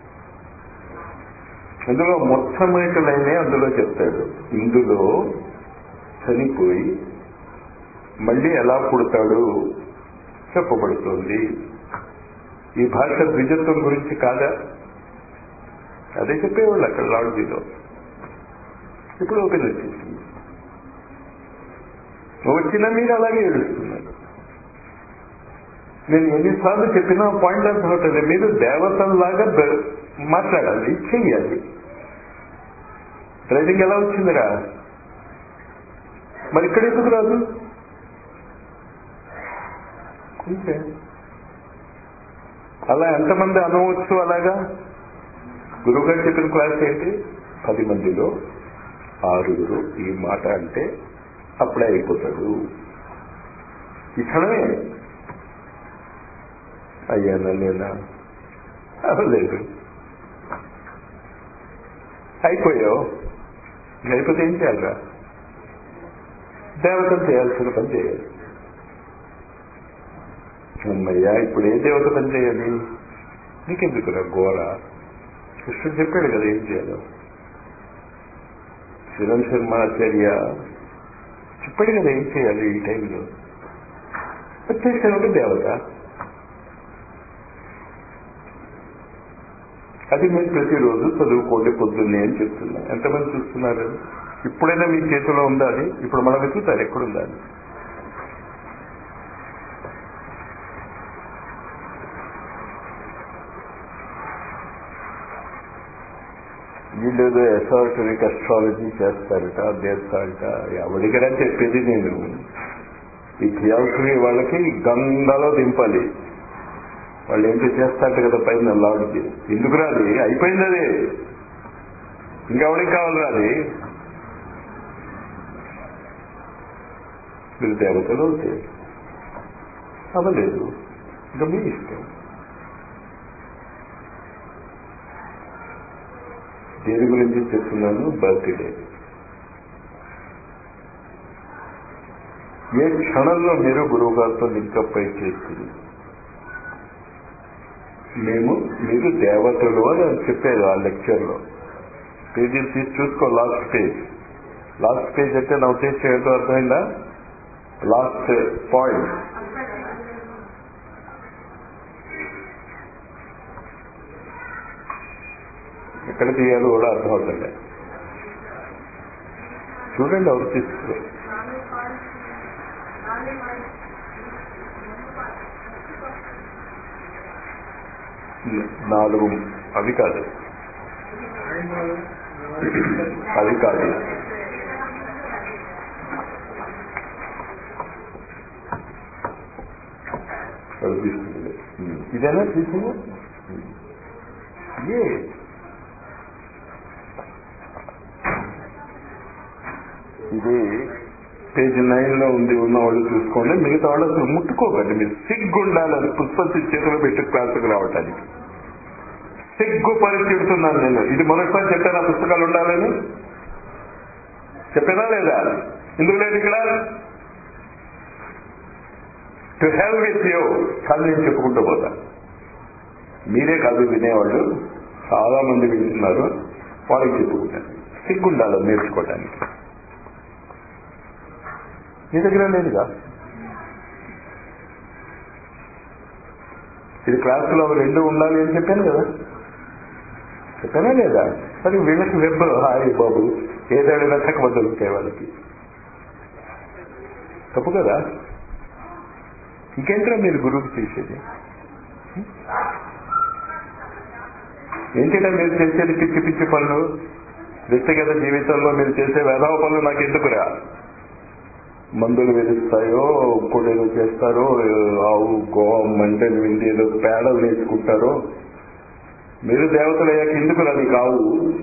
అందులో మొట్టమొదటి లైనే అందులో చెప్తాడు ఇందులో చనిపోయి మళ్ళీ ఎలా పుడతాడు చెప్పబడుతుంది ఈ భాష ద్విజత్వం గురించి కాదా అదే చెప్పేవాళ్ళు అక్కడ లాడ్జీలో ఇప్పుడు ఓపెన్ వచ్చేసింది వచ్చినా మీరు అలాగే ఏడుస్తున్నారు నేను ఎన్నిసార్లు చెప్పినా పాయింట్ అర్థం అవుతుంది మీరు దేవతల్లాగా మాట్లాడాలి చెయ్యాలి ట్రైనింగ్ ఎలా వచ్చిందిరా మరి ఇక్కడ ఎందుకు రాదు అంతే అలా ఎంతమంది అనవచ్చు అలాగా గురువుగారు చెప్పిన క్లాస్ ఏంటి పది మందిలో ఆరుగురు ఈ మాట అంటే అప్పుడే అయిపోతాడు ఈ క్షణమే అయ్యానా నేనా లేదు అయిపోయావు అయిపోతే ఏం చేయాలరా దేవతలు చేయాల్సిన పని చేయాలి అమ్మయ్యా ఇప్పుడు ఏ దేవత పని చేయాలి నీకెందుకురా ఘోర కృష్ణుడు చెప్పాడు కదా ఏం చేయాలో శ్రీరామ్ శర్మ ఆచార్య చెప్పాడు కదా ఏం చేయాలి ఈ టైంలో వచ్చేసిన ఒక దేవత అది మీరు ప్రతిరోజు చదువుకోండి పొద్దున్నే అని చెప్తున్నా ఎంతమంది చూస్తున్నారు ఇప్పుడైనా మీ చేతిలో ఉందా అది ఇప్పుడు మనం వెతుకుతారు ఎక్కడుందా అది వీళ్ళు ఏదో ఎసార్టరిక్ అస్ట్రాలజీ చేస్తారట చేస్తారట ఎవరికైనా చెప్పేది నేను ఈ థియాసరీ వాళ్ళకి గంగలో దింపాలి వాళ్ళు ఏంటి చేస్తారట కదా పైన లాడ్కి ఎందుకు రాది అయిపోయింది అది ఇంకెవరికి కావాలి రాది మీరు దేవతలు అవుతాయి అవ్వలేదు ఇంకా మీ ఇష్టం దేని గురించి చెప్తున్నాను బర్త్డే ఏ క్షణంలో మీరు గురువు గారితో లింకప్ అయి చేస్తుంది మేము మీరు దేవతలు అని చెప్పేది ఆ లెక్చర్లో పేజీలు తీసి చూసుకో లాస్ట్ పేజ్ లాస్ట్ పేజ్ అంటే నా ఉద్దేశం ఏంటో అర్థమైందా లాస్ట్ పాయింట్ ఎక్కడ తీయాలో కూడా అర్థం అవుతుంది చూడండి ఎవరు తీసుకో నాలుగు అవి కాదు అది కాదు అది తీసుకుంది ఇదేనా తీసుకుంది ఏ ఇది పేజ్ నైన్ లో ఉంది ఉన్న వాళ్ళు చూసుకోండి మిగతా వాళ్ళు అసలు ముట్టుకోకండి మీరు సిగ్గుండాలి అది పుష్పతి చేతిలో పెట్టి క్లాసుకు రావటానికి సిగ్గు పరిస్థితున్నాను నేను ఇది మొదటిసారి చెప్పాను ఆ పుస్తకాలు ఉండాలని చెప్పేదా లేదా ఎందుకు లేదు ఇక్కడ టు హెల్ విత్ యూ కానీ నేను చెప్పుకుంటూ పోతా మీరే కాదు వినేవాళ్ళు చాలా మంది వింటున్నారు వాళ్ళకి చెప్పుకుంటాను సిగ్గుండాలి నేర్చుకోవడానికి నీ దగ్గర లేదుగా ఇది క్లాసులో రెండు ఉండాలి అని చెప్పాను కదా చెప్పానా లేదా మరి వీళ్ళకి వెబ్ హాయ్ బాబు ఏదైనా తక్కువ దొరుకుతాయి వాళ్ళకి తప్పు కదా ఇంకేంటో మీరు గురువుకి చేసేది ఏంటినా మీరు చేసేది పిచ్చి పిచ్చి పనులు వ్యక్తిగత జీవితంలో మీరు చేసే వేదావ పనులు నాకు ఎందుకురా మందులు వేధిస్తాయో ఇంకోటి ఏదో చేస్తారో ఆవు గో మంటలు విండి ఏదో పేడలు నేర్చుకుంటారో మీరు దేవతలు అయ్యాక ఎందుకు అది కావు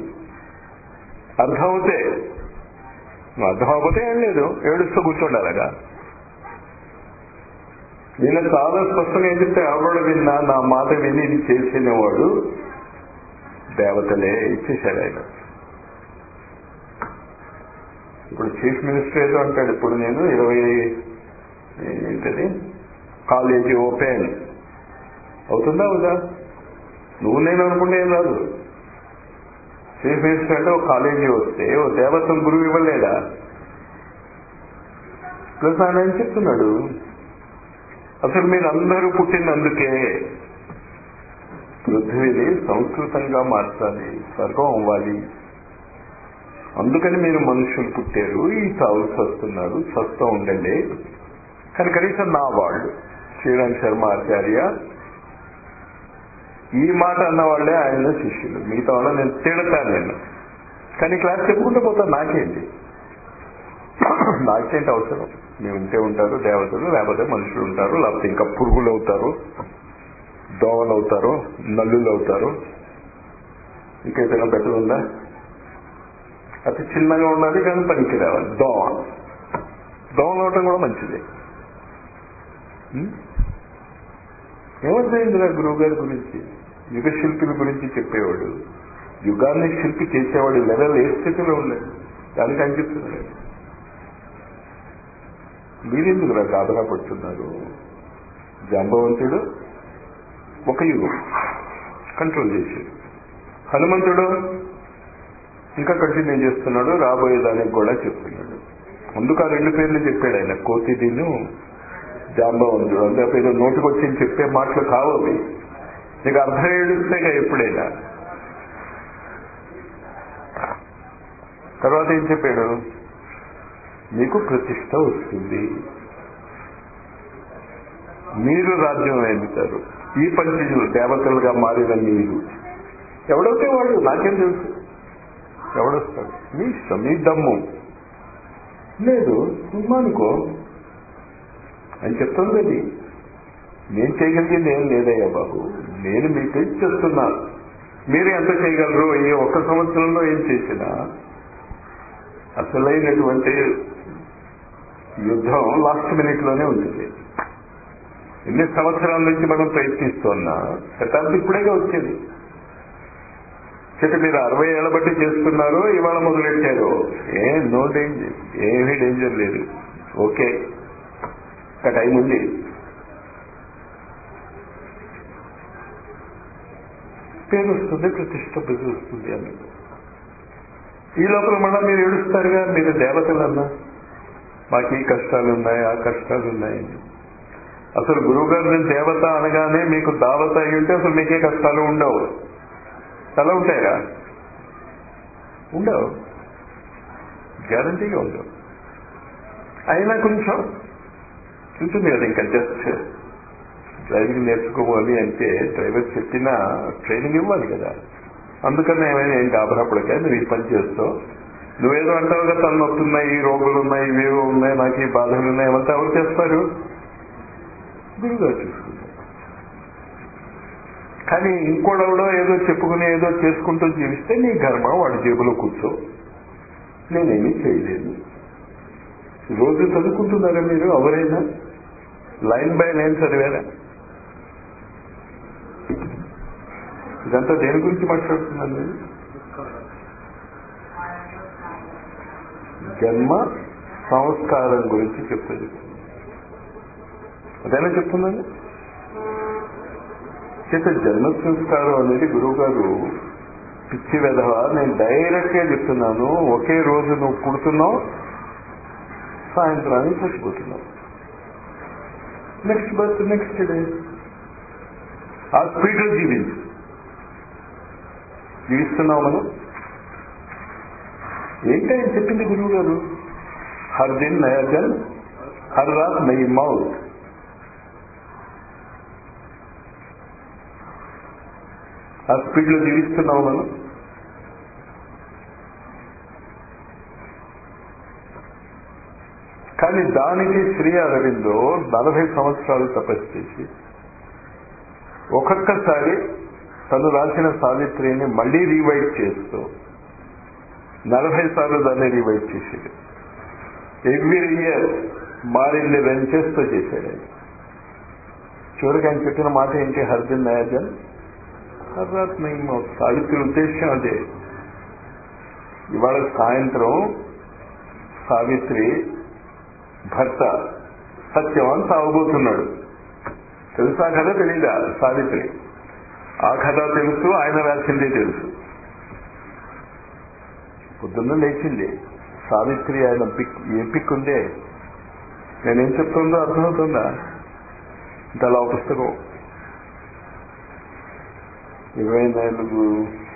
అర్థం అవుతే అర్థం అవ్వతే ఏం లేదు ఏడుస్తూ కూర్చోండాలగా నేను చాలా స్పష్టంగా ఏం చెప్తే ఎవడు విన్నా నా మాట విని ఇది చేసినవాడు దేవతలే ఇచ్చేశాడు ఆయన ఇప్పుడు చీఫ్ మినిస్టర్ ఏదో అంటాడు ఇప్పుడు నేను ఇరవై ఏంటది కాలేజీ ఓపెన్ అవుతుందా అవుదా నువ్వు నేను అనుకుంటే ఏం రాదు చీఫ్ మినిస్టర్ అంటే ఒక కాలేజీ వస్తే ఓ దేవతం గురువు ఇవ్వలేదా ప్లస్ ఆయన ఏం చెప్తున్నాడు అసలు మీరు అందరూ పుట్టినందుకే పృథ్వీని సంస్కృతంగా మార్చాలి స్వర్గం అవ్వాలి అందుకని మీరు మనుషులు పుట్టారు ఈ చావులు వస్తున్నారు స్వస్థం ఉండండి కానీ కనీసం నా వాళ్ళు శ్రీరామ్ శర్మ ఆచార్య ఈ మాట అన్న వాళ్ళే ఆయన శిష్యులు మిగతా వాళ్ళ నేను తిడతాను నేను కానీ క్లాస్ చెప్పుకుంటూ పోతాను నాకేంటి నాకేంటి అవసరం మీరు ఉంటే ఉంటారు దేవతలు లేకపోతే మనుషులు ఉంటారు లేకపోతే ఇంకా పురుగులు అవుతారు దోమలు అవుతారు నల్లులు అవుతారు ఇంకేదైనా బెటర్ ఉందా అతి చిన్నగా ఉండాలి కానీ పనికి రావాలి దోమ దోమలు అవటం కూడా మంచిదే ఏమర్థమైందిరా గురువు గారి గురించి యుగ శిల్పుల గురించి చెప్పేవాడు యుగాన్ని శిల్పి చేసేవాడు లెవెల్ ఏ స్థితిలో ఉండేది దానికి అని చెప్తున్నాడు మీరెందుకురా గాబరా పడుతున్నారు జాంబవంతుడు ఒక యుగం కంట్రోల్ చేశాడు హనుమంతుడు ఇంకా కంటిన్యూ చేస్తున్నాడు రాబోయే దానికి కూడా చెప్తున్నాడు అందుకు ఆ రెండు పేర్లు చెప్పాడు ఆయన కోతిదిను జాంబవంతుడు అంటే ఏదో నోటికి వచ్చి చెప్పే మాటలు కావవి నీకు అర్థం ఏడుస్తేగా ఎప్పుడైనా తర్వాత ఏం చెప్పాడు మీకు ప్రతిష్ట వస్తుంది మీరు రాజ్యం ఎదుగుతారు ఈ పంచజులు దేవతలుగా మారిన మీరు ఎవడైతే వాడు నాకేం తెలుసు ఎవడొస్తాడు మీ ఇష్టం మీ దమ్ము లేదు అనుకో అని చెప్తుంది అది నేను చేయగలిగింది ఏం లేదయ్యా బాబు నేను మీకు చెప్తున్నాను మీరు ఎంత చేయగలరు ఈ ఒక్క సంవత్సరంలో ఏం చేసినా అసలైనటువంటి యుద్ధం లాస్ట్ మినిట్ లోనే ఉంటుంది ఎన్ని సంవత్సరాల నుంచి మనం ప్రయత్నిస్తున్నా శతాబ్ది ఇప్పుడేగా వచ్చేది చెప్పి మీరు అరవై ఏళ్ళ బట్టి చేస్తున్నారు ఇవాళ మొదలెట్టారు ఏ నో డేంజర్ ఏమీ డేంజర్ లేదు ఓకే ఇంకా టైం ఉంది పేరు వస్తుంది ప్రతిష్ట బుద్ధి వస్తుంది అని ఈ లోపల మళ్ళీ మీరు ఏడుస్తారుగా మీరు దేవతలన్నా మాకు ఈ కష్టాలు ఉన్నాయి ఆ కష్టాలు ఉన్నాయి అసలు గురువు గారిని దేవత అనగానే మీకు దావత అయి ఉంటే అసలు మీకే కష్టాలు ఉండవు ఎలా ఉంటాయా ఉండవు గ్యారంటీగా ఉండవు అయినా కొంచెం ఉంటుంది కదా ఇంకా జస్ట్ డ్రైవింగ్ నేర్చుకోవాలి అంటే డ్రైవర్ చెప్పినా ట్రైనింగ్ ఇవ్వాలి కదా అందుకని ఏమైనా ఏం గాబరాపడక నువ్వు ఈ పని చేస్తావు నువ్వేదో అంటావు కదా తను నొప్పున్నాయి ఈ రోగులు ఉన్నాయి ఇవేవో ఉన్నాయి నాకు ఈ బాధలు ఉన్నాయి ఏమంటే ఎవరు చేస్తారు గురుగారు చూసుకుంటారు కానీ ఇంకోడెవడో ఏదో చెప్పుకుని ఏదో చేసుకుంటూ జీవిస్తే నీ కర్మ వాడి జేబులో కూర్చో నేనేమీ చేయలేను రోజు చదువుకుంటున్నారా మీరు ఎవరైనా లైన్ బై లైన్ చదివారా ఇదంతా దేని గురించి మాట్లాడుతున్నాను నేను జన్మ సంస్కారం గురించి చెప్తుంది అదేనా చెప్తున్నాను చేత జన్మ సంస్కారం అనేది గురువు గారు పిచ్చి వెధవ నేను డైరెక్ట్ గా చెప్తున్నాను ఒకే రోజు నువ్వు పుడుతున్నావు సాయంత్రానికి చచ్చిపోతున్నావు నెక్స్ట్ బర్త్ నెక్స్ట్ డే ఆ స్పీడ్లో జీవించు జీవిస్తున్నావు మనం ఏంటి ఆయన చెప్పింది గురువు గారు హర్ దిన్ నయా జన్ హర్ రాత్ నయి మౌత్ ఆ స్పీడ్లో జీవిస్తున్నావు మనం కానీ దానికి శ్రీ అరవిందో నలభై సంవత్సరాలు తపస్సు చేసి ఒక్కొక్కసారి తను రాసిన సావిత్రిని మళ్ళీ రీవైట్ చేస్తూ నలభై సార్లు దాన్ని రీవైట్ చేసేది ఎవ్రీ ఇయర్ మారింది రన్ చేస్తూ చేశాడు ఆయన చివరికి ఆయన చెప్పిన మాట ఏంటి హర్దిన్ నయాజన్ హర్రాత్ మేము సావిత్రి ఉద్దేశం అదే ఇవాళ సాయంత్రం సావిత్రి భర్త సత్యవాన్ సాగబోతున్నాడు తెలుసా కథ తెలీదా సావిత్రి ఆ కథ తెలుసు ఆయన రాసిందే తెలుసు పొద్దున్న లేచింది సావిత్రి ఆయన పిక్ ఏ పిక్ ఉందే నేనేం చెప్తుందో అర్థమవుతుందా ఇంతలా పుస్తకం ఇరవై నాలుగు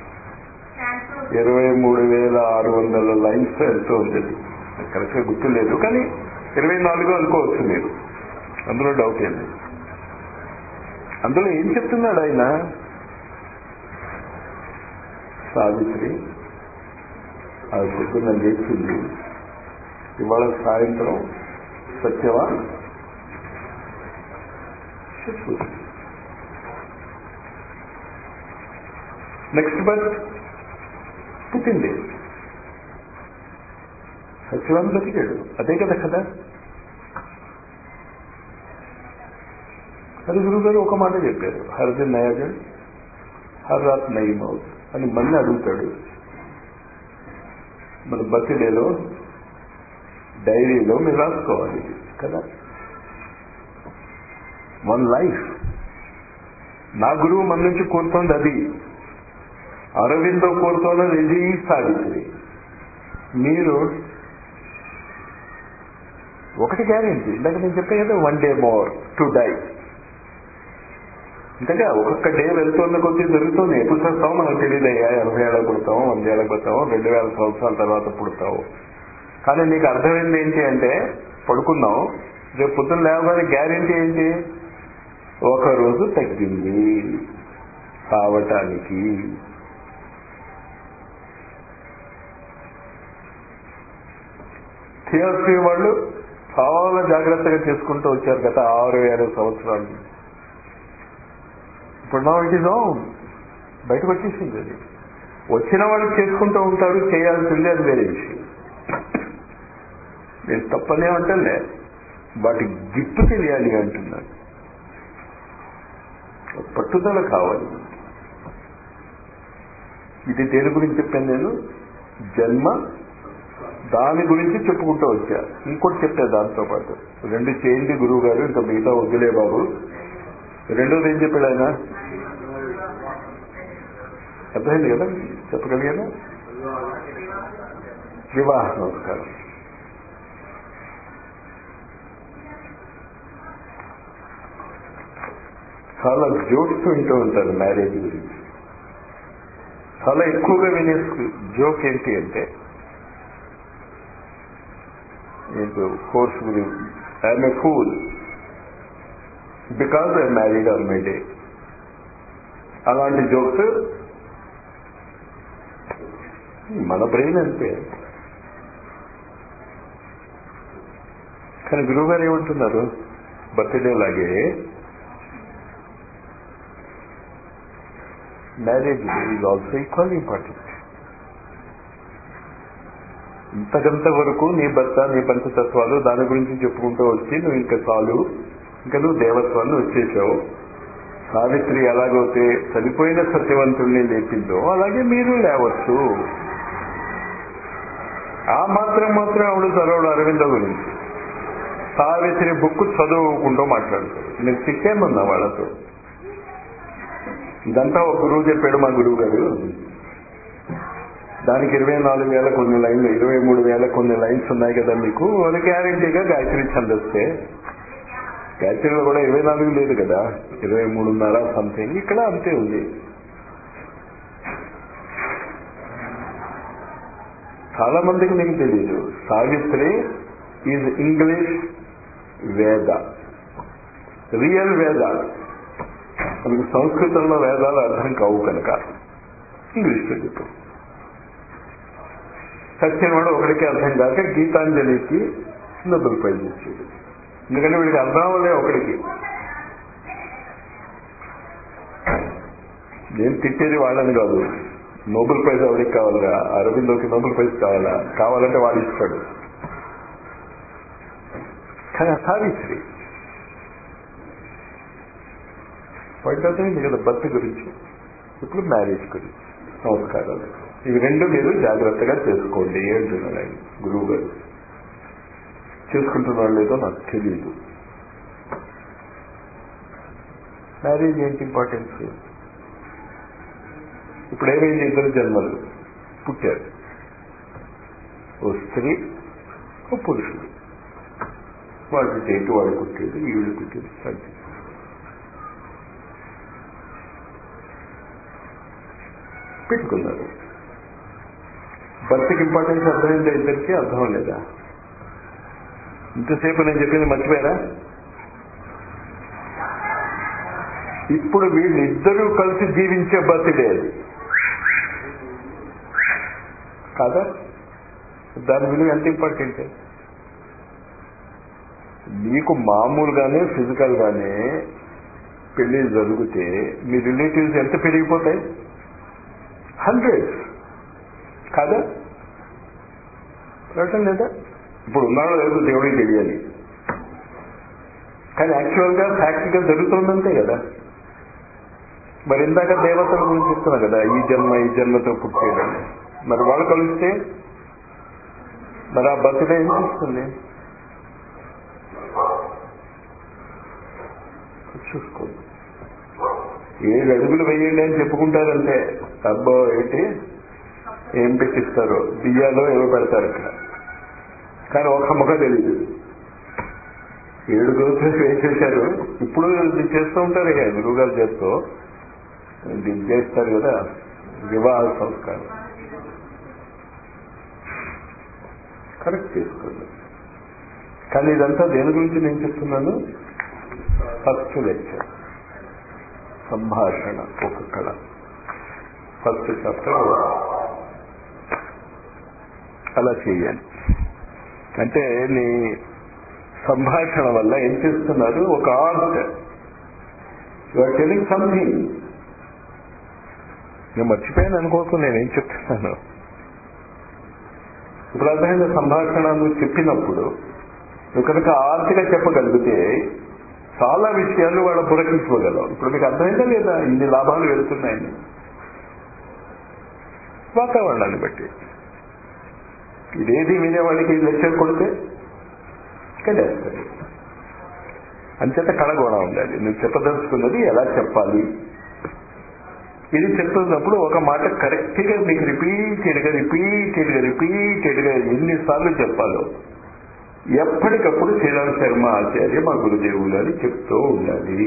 ఇరవై మూడు వేల ఆరు వందల లైన్స్ ఎంతో ఉంది కరెక్ట్గా గుర్తులేదు కానీ ఇరవై నాలుగు అనుకోవచ్చు మీరు అందులో డౌట్ ఏంది అందులో ఏం చెప్తున్నాడు ఆయన సావిత్రి ఆ పొద్దున్న లేచింది ఇవాళ సాయంత్రం సత్యవా నెక్స్ట్ బర్త్ పుట్టింది సత్యవాన్ బతికాడు అదే కదా కదా అది గురువు గారు ఒక మాట చెప్పారు హర్దిన్ నయాజన్ హర్ రాత్ నయీం అవుత్ అని మళ్ళీ అడుగుతాడు మన బర్త్డేలో డైరీలో మీరు రాసుకోవాలి కదా వన్ లైఫ్ నా గురువు మన నుంచి కోరుతోంది అది అరవిందో కోరుతోన్నది ఇది సావిత్రి మీరు ఒకటి గ్యారెంటీ ఇందాక నేను చెప్పే కదా one day more to die అంతేగా ఒక్కొక్క డే వెళ్తున్న కొద్దీ జరుగుతుంది ఎప్పుడు చేస్తామో మనకు తెలియదు అయ్యా ఎనభై ఏళ్ళకి పుడతాము వంద ఏళ్ళకి పుడతాము రెండు వేల సంవత్సరాల తర్వాత పుడతావు కానీ నీకు అర్థమైంది ఏంటి అంటే పడుకున్నావు రేపు పొద్దున్న లేవగానే గ్యారెంటీ ఏంటి ఒక రోజు తగ్గింది కావటానికి థియాసీ వాళ్ళు చాలా జాగ్రత్తగా చేసుకుంటూ వచ్చారు గత ఆరు ఏడు సంవత్సరాలు ఇప్పుడు నా ఇట్ ఈజ్ ఆన్ బయటకు వచ్చేసింది అది వచ్చిన వాళ్ళు చేసుకుంటూ ఉంటారు చేయాల్సిందే అది వేరే విషయం నేను తప్పనే అంటలే వాటి గిప్పు తెలియాలి అంటున్నాను పట్టుదల కావాలి ఇది దేని గురించి చెప్పాను నేను జన్మ దాని గురించి చెప్పుకుంటూ వచ్చా ఇంకోటి చెప్పా దాంతో పాటు రెండు చేయండి గురువు గారు ఇంకా మిగతా వద్దులే బాబు రెండోది ఏం చెప్పాడు ఆయన అర్థమైంది కదా చెప్పగలిగాను వివాహ సంస్కారం చాలా జోక్స్ వింటూ ఉంటారు మ్యారేజ్ గురించి చాలా ఎక్కువగా వినే జోక్ ఏంటి అంటే ఏంటో ఫోర్స్ గురించి I'm a fool because I married on my day అలాంటి జోక్స్ మన బ్రెయిన్ అంతే కానీ గురువు గారు ఏమంటున్నారు బర్త్డే లాగే marriage is also equal important ఇంతకంత వరకు నీ భర్త నీ పంచతత్వాలు దాని గురించి చెప్పుకుంటూ వచ్చి నువ్వు ఇంకా చాలు ఇంకా నువ్వు దేవత్వాన్ని వచ్చేసావు సావిత్రి ఎలాగైతే చనిపోయిన సత్యవంతుల్ని లేపిందో అలాగే మీరు లేవచ్చు ఆ మాత్రం మాత్రం ఆవిడ చదవడు అరవింద గురించి సావిత్రి బుక్ చదువుకుంటూ మాట్లాడతారు నేను తిట్టేమన్నా వాళ్ళతో ఇదంతా ఒక గురువు చెప్పాడు మా గురువు గారు దానికి ఇరవై నాలుగు వేల కొన్ని లైన్లు ఇరవై మూడు వేల కొన్ని లైన్స్ ఉన్నాయి కదా మీకు అది గ్యారంటీగా గాయత్రి ఛందస్తే గాయత్రిలో కూడా ఇరవై నాలుగు లేదు కదా ఇరవై మూడున్నర సంథింగ్ ఇక్కడ అంతే ఉంది చాలా మందికి మీకు తెలియదు Savitri is English Veda real Veda మనకు సంస్కృతంలో వేదాలు అర్థం కావు కనుక ఇంగ్లీష్లో చెప్పు సత్యం వాడు ఒకడికి అర్థం కాక గీతాంజలికి నొబెల్ ప్రైజ్ ఇచ్చేది ఎందుకంటే వీడికి అర్థం అవ్వలే ఒకడికి నేను తిట్టేది వాళ్ళని కాదు నోబెల్ ప్రైజ్ ఎవరికి కావాలిగా అరవిందోకి నోబెల్ ప్రైజ్ కావాలా కావాలంటే వాడు ఇస్తాడు కానీ ఆ సావిత్రి పాయింట్ అవుతాయింది కదా భర్త గురించి ఇప్పుడు మ్యారేజ్ గురించి సంస్కారాలు ఇవి రెండు మీరు జాగ్రత్తగా చేసుకోండి అంటున్నాడు ఆయన గురువు గారు చేసుకుంటున్నాడు లేదో నాకు తెలియదు మ్యారేజ్ ఏంటి ఇంపార్టెన్స్ ఇప్పుడు ఏమైంది ఇద్దరు జన్మలు పుట్టారు ఓ స్త్రీ ఓ పురుషుడు వాడు డేటు వాడు పుట్టేది ఈవిడ పుట్టేది అంతే పెట్టుకున్నారు భర్తకి ఇంపార్టెన్స్ అర్థమైందా ఇద్దరికి అర్థం లేదా ఇంతసేపు నేను చెప్పింది మర్చిపోయారా ఇప్పుడు వీళ్ళిద్దరూ కలిసి జీవించే బర్త్డే అది కాదా దాని విలువ ఎంత ఇంపార్టెంట్ మీకు మామూలుగానే ఫిజికల్ గానే పెళ్లి జరిగితే మీ రిలేటివ్స్ ఎంత పెరిగిపోతాయి హండ్రెడ్స్ కాదా వెళ్ళటం లేదా ఇప్పుడు ఉన్నాడో లేదో దేవుడికి తెలియాలి కానీ యాక్చువల్గా ప్రాక్టికల్ జరుగుతుందంతే కదా మరి ఇందాక దేవతల గురించి చెప్తున్నా కదా ఈ జన్మ ఈ జన్మతో పుట్టేయడం మరి వాళ్ళు కలిస్తే మరి ఆ బర్త్డే ఏం చేస్తుంది చూసుకోండి ఏడు అడుగులు వేయండి అని చెప్పుకుంటారంటే అబ్బో ఏంటి ఏం పెట్టిస్తారో బియ్యాలో ఏవో పెడతారు ఇక్కడ కానీ ఒక ముఖ తెలియదు ఏడు రోజులు వేసేసారు ఇప్పుడు ఇది చేస్తూ ఉంటారు ఇక గురువు గారు చేస్తూ దీన్ని చేస్తారు కదా వివాహ సంస్కారం కరెక్ట్ చేసుకోండి కానీ ఇదంతా దేని గురించి నేను చెప్తున్నాను ఫస్ట్ లెక్చర్ సంభాషణ ఒక కళ ఫస్ట్ చాప్టర్ అలా చేయాలి అంటే నీ సంభాషణ వల్ల ఏం చేస్తున్నారు ఒక art you are telling something నేను మర్చిపోయాను అనుకోకు నేనేం చెప్తున్నాను ఇప్పుడు అర్థమైన సంభాషణ నువ్వు చెప్పినప్పుడు నువ్వు కనుక ఆర్తిగా చెప్పగలిగితే చాలా విషయాలు వాళ్ళ పురకించుకోగలవు ఇప్పుడు మీకు అర్థమైందా లేదా ఇన్ని లాభాలు వెళుతున్నాయని వాతావరణాన్ని బట్టి ఇదేది వినేవాడికి లెక్చర్ కొడితే కదేస్తుంది అంచేత కళ కూడా ఉండాలి నువ్వు చెప్పదలుచుకున్నది ఎలా చెప్పాలి ఇది చెప్తున్నప్పుడు ఒక మాట కరెక్ట్ గా మీకు రిపీటెడ్ గా రిపీటెడ్ గా రిపీటెడ్ గా ఎన్నిసార్లు చెప్పాలో ఎప్పటికప్పుడు శ్రీరామ్ శర్మ ఆచార్య మా గురుదేవులు అని చెప్తూ ఉండాలి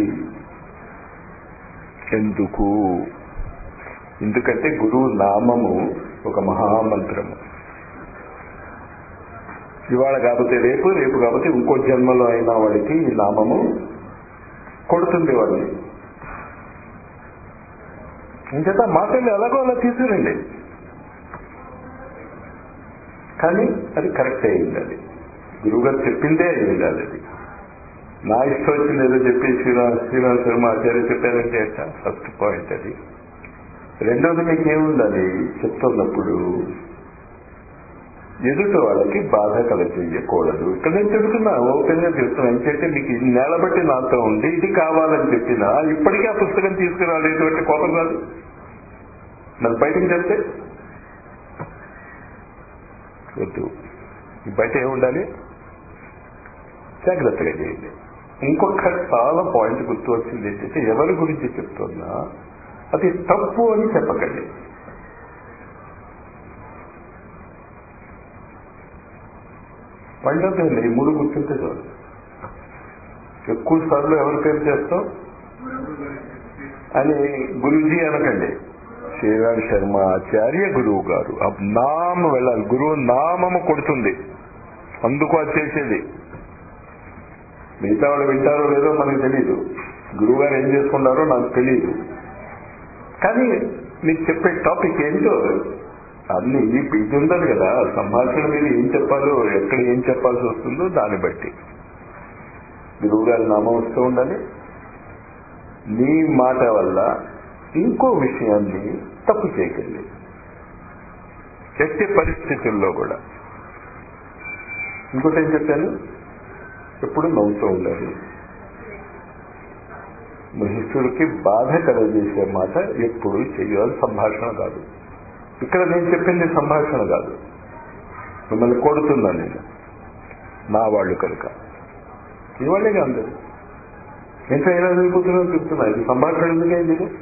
ఎందుకు ఎందుకంటే గురువు నామము ఒక మహామంత్రము ఇవాళ కాకపోతే రేపు రేపు కాకపోతే ఇంకో జన్మలో అయినా వాడికి ఈ నామము కొడుతుంది వాడిని ఇంచేత మాటలు ఎలాగో అలా తీసుకురండి కానీ అది కరెక్ట్ అయి ఉండాలి గురువుగారు చెప్పిందే అయి ఉండాలి అది నా ఇష్టం వచ్చింది ఏదో చెప్పి శ్రీరామ్ శ్రీరామ్ శర్మ ఆచార్య చెప్పారంటే ఎట్ట ఫస్ట్ పాయింట్ అది రెండోది మీకు ఏముండాలి చెప్తున్నప్పుడు ఎదుటి వాళ్ళకి బాధ కలగజేయకూడదు ఇక్కడ నేను చెబుతున్నా ఓపెన్ గా చెప్తున్నా ఎందుకంటే మీకు నేల బట్టి నాతో ఉండి ఇది కావాలని చెప్పినా ఇప్పటికీ ఆ పుస్తకం తీసుకురాలేదు అంటే కోపం కాదు నన్ను బయటకు చెప్తే వద్దు బయట ఏముండాలి జాగ్రత్తగా చేయండి ఇంకొక చాలా పాయింట్ గుర్తు వచ్చింది ఏంటంటే ఎవరి గురించి చెప్తున్నా అది తప్పు అని చెప్పకండి పండగ ఈ మూడు గుర్తుంటే చాలు ఎక్కువ సార్లు ఎవరి పేరు చేస్తాం అని గురుజీ అనకండి శ్రీరామ్ శర్మ ఆచార్య గురువు గారు ఆ నామం వెళ్ళాలి గురువు నామము కొడుతుంది అందుకు అది చేసేది మిగతా వాళ్ళు వింటారో లేదో మనకు తెలియదు గురువు గారు ఏం చేసుకున్నారో నాకు తెలియదు కానీ మీకు చెప్పే టాపిక్ ఏంటో అన్ని ఇది ఇది ఉండదు కదా సంభాషణ మీద ఏం చెప్పాలో ఎక్కడ ఏం చెప్పాల్సి వస్తుందో దాన్ని బట్టి గురువు గారి నామం వస్తూ ఉండాలి నీ మాట వల్ల ఇంకో విషయాన్ని తప్పు చేయకండి ఎట్టి పరిస్థితుల్లో కూడా ఇంకోటి ఏం చెప్పాను ఎప్పుడు నవ్వుతూ ఉండాలి మహిషుడికి బాధ కలగజేసే మాట ఎప్పుడు చేయాలి సంభాషణ కాదు ఇక్కడ నేను చెప్పింది సంభాషణ కాదు మిమ్మల్ని కొడుతున్నాను నేను నా వాళ్ళు కనుక ఇవాళ్ళే అందరు ఎంత ఎలా వెళ్ళిపోతున్నాను చెప్తున్నా ఇది సంభాషణ ఎందుకైంది ఇది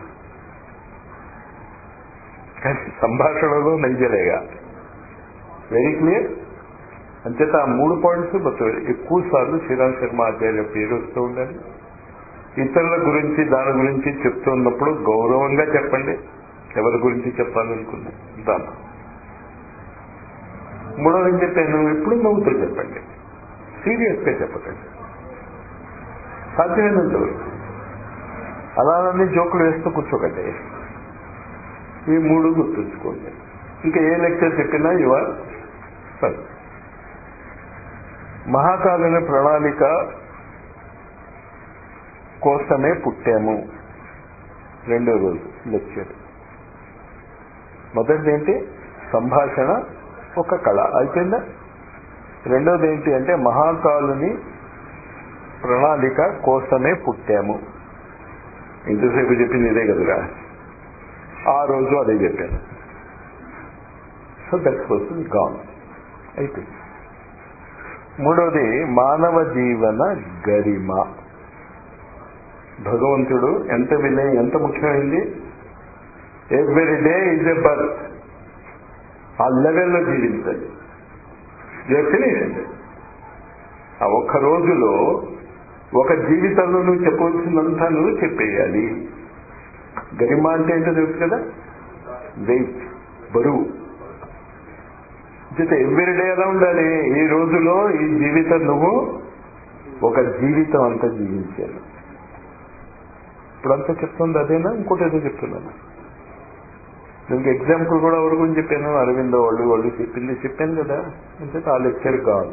కానీ సంభాషణలో నైజలేగా వెరీ క్లియర్ అంచేత ఆ మూడు పాయింట్స్ బట్ ఎక్కువ సార్లు శ్రీరామ్ శర్మ ఆచార్య పేరు వస్తూ ఉండాలి ఇతరుల గురించి దాని గురించి చెప్తున్నప్పుడు గౌరవంగా చెప్పండి ఎవరి గురించి చెప్పాలనుకున్నా దాని మూడోది ఏం చెప్పాను ఎప్పుడు నవ్వుతూ చెప్పండి సీరియస్ గా చెప్పకండి సాధ్యమైనంత వరకు అలానే జోకులు వేస్తూ కూర్చోకండి ఈ మూడు గుర్తుంచుకోండి ఇంకా ఏ లెక్చర్ చెప్పినా ఇవా సరే మహాకాలుని ప్రణాళిక కోసమే పుట్టాము రెండో రోజు లెక్చర్ మొదటిది ఏంటి సంభాషణ ఒక కళ అయిపోయిందా రెండోది ఏంటి అంటే మహాకాలుని ప్రణాళిక కోసమే పుట్టాము ఇంతసేపు చెప్పింది ఇదే కదరా ఆ రోజు అదే చెప్పాను సో దట్ పర్సన్ గాన్ అయిపోయింది మూడోది మానవ జీవన గరిమ భగవంతుడు ఎంత వినయం ఎంత ముఖ్యమైంది every day is a birth ఆ లెవెల్లో జీవించాలి ఫినిష్ ఆ ఒక్క రోజులో ఒక జీవితంలో నువ్వు చెప్పవలసినంత నువ్వు చెప్పేయాలి గరిమ అంటే ఏంటో తెలుసు కదా వెయిట్ బరువు చేత ఎవ్రీడే ఎలా ఉండాలి ఈ రోజులో ఈ జీవితం నువ్వు ఒక జీవితం అంతా జీవించాను ఇప్పుడంతా చెప్తుంది అదేనా ఇంకోటి ఏదో చెప్తున్నాను దీనికి ఎగ్జాంపుల్ కూడా ఎవరి గురించి చెప్పాను అరవిందో వాళ్ళు వాళ్ళు చెప్పింది చెప్పాను కదా అంటే ఆ లెక్చర్ కాదు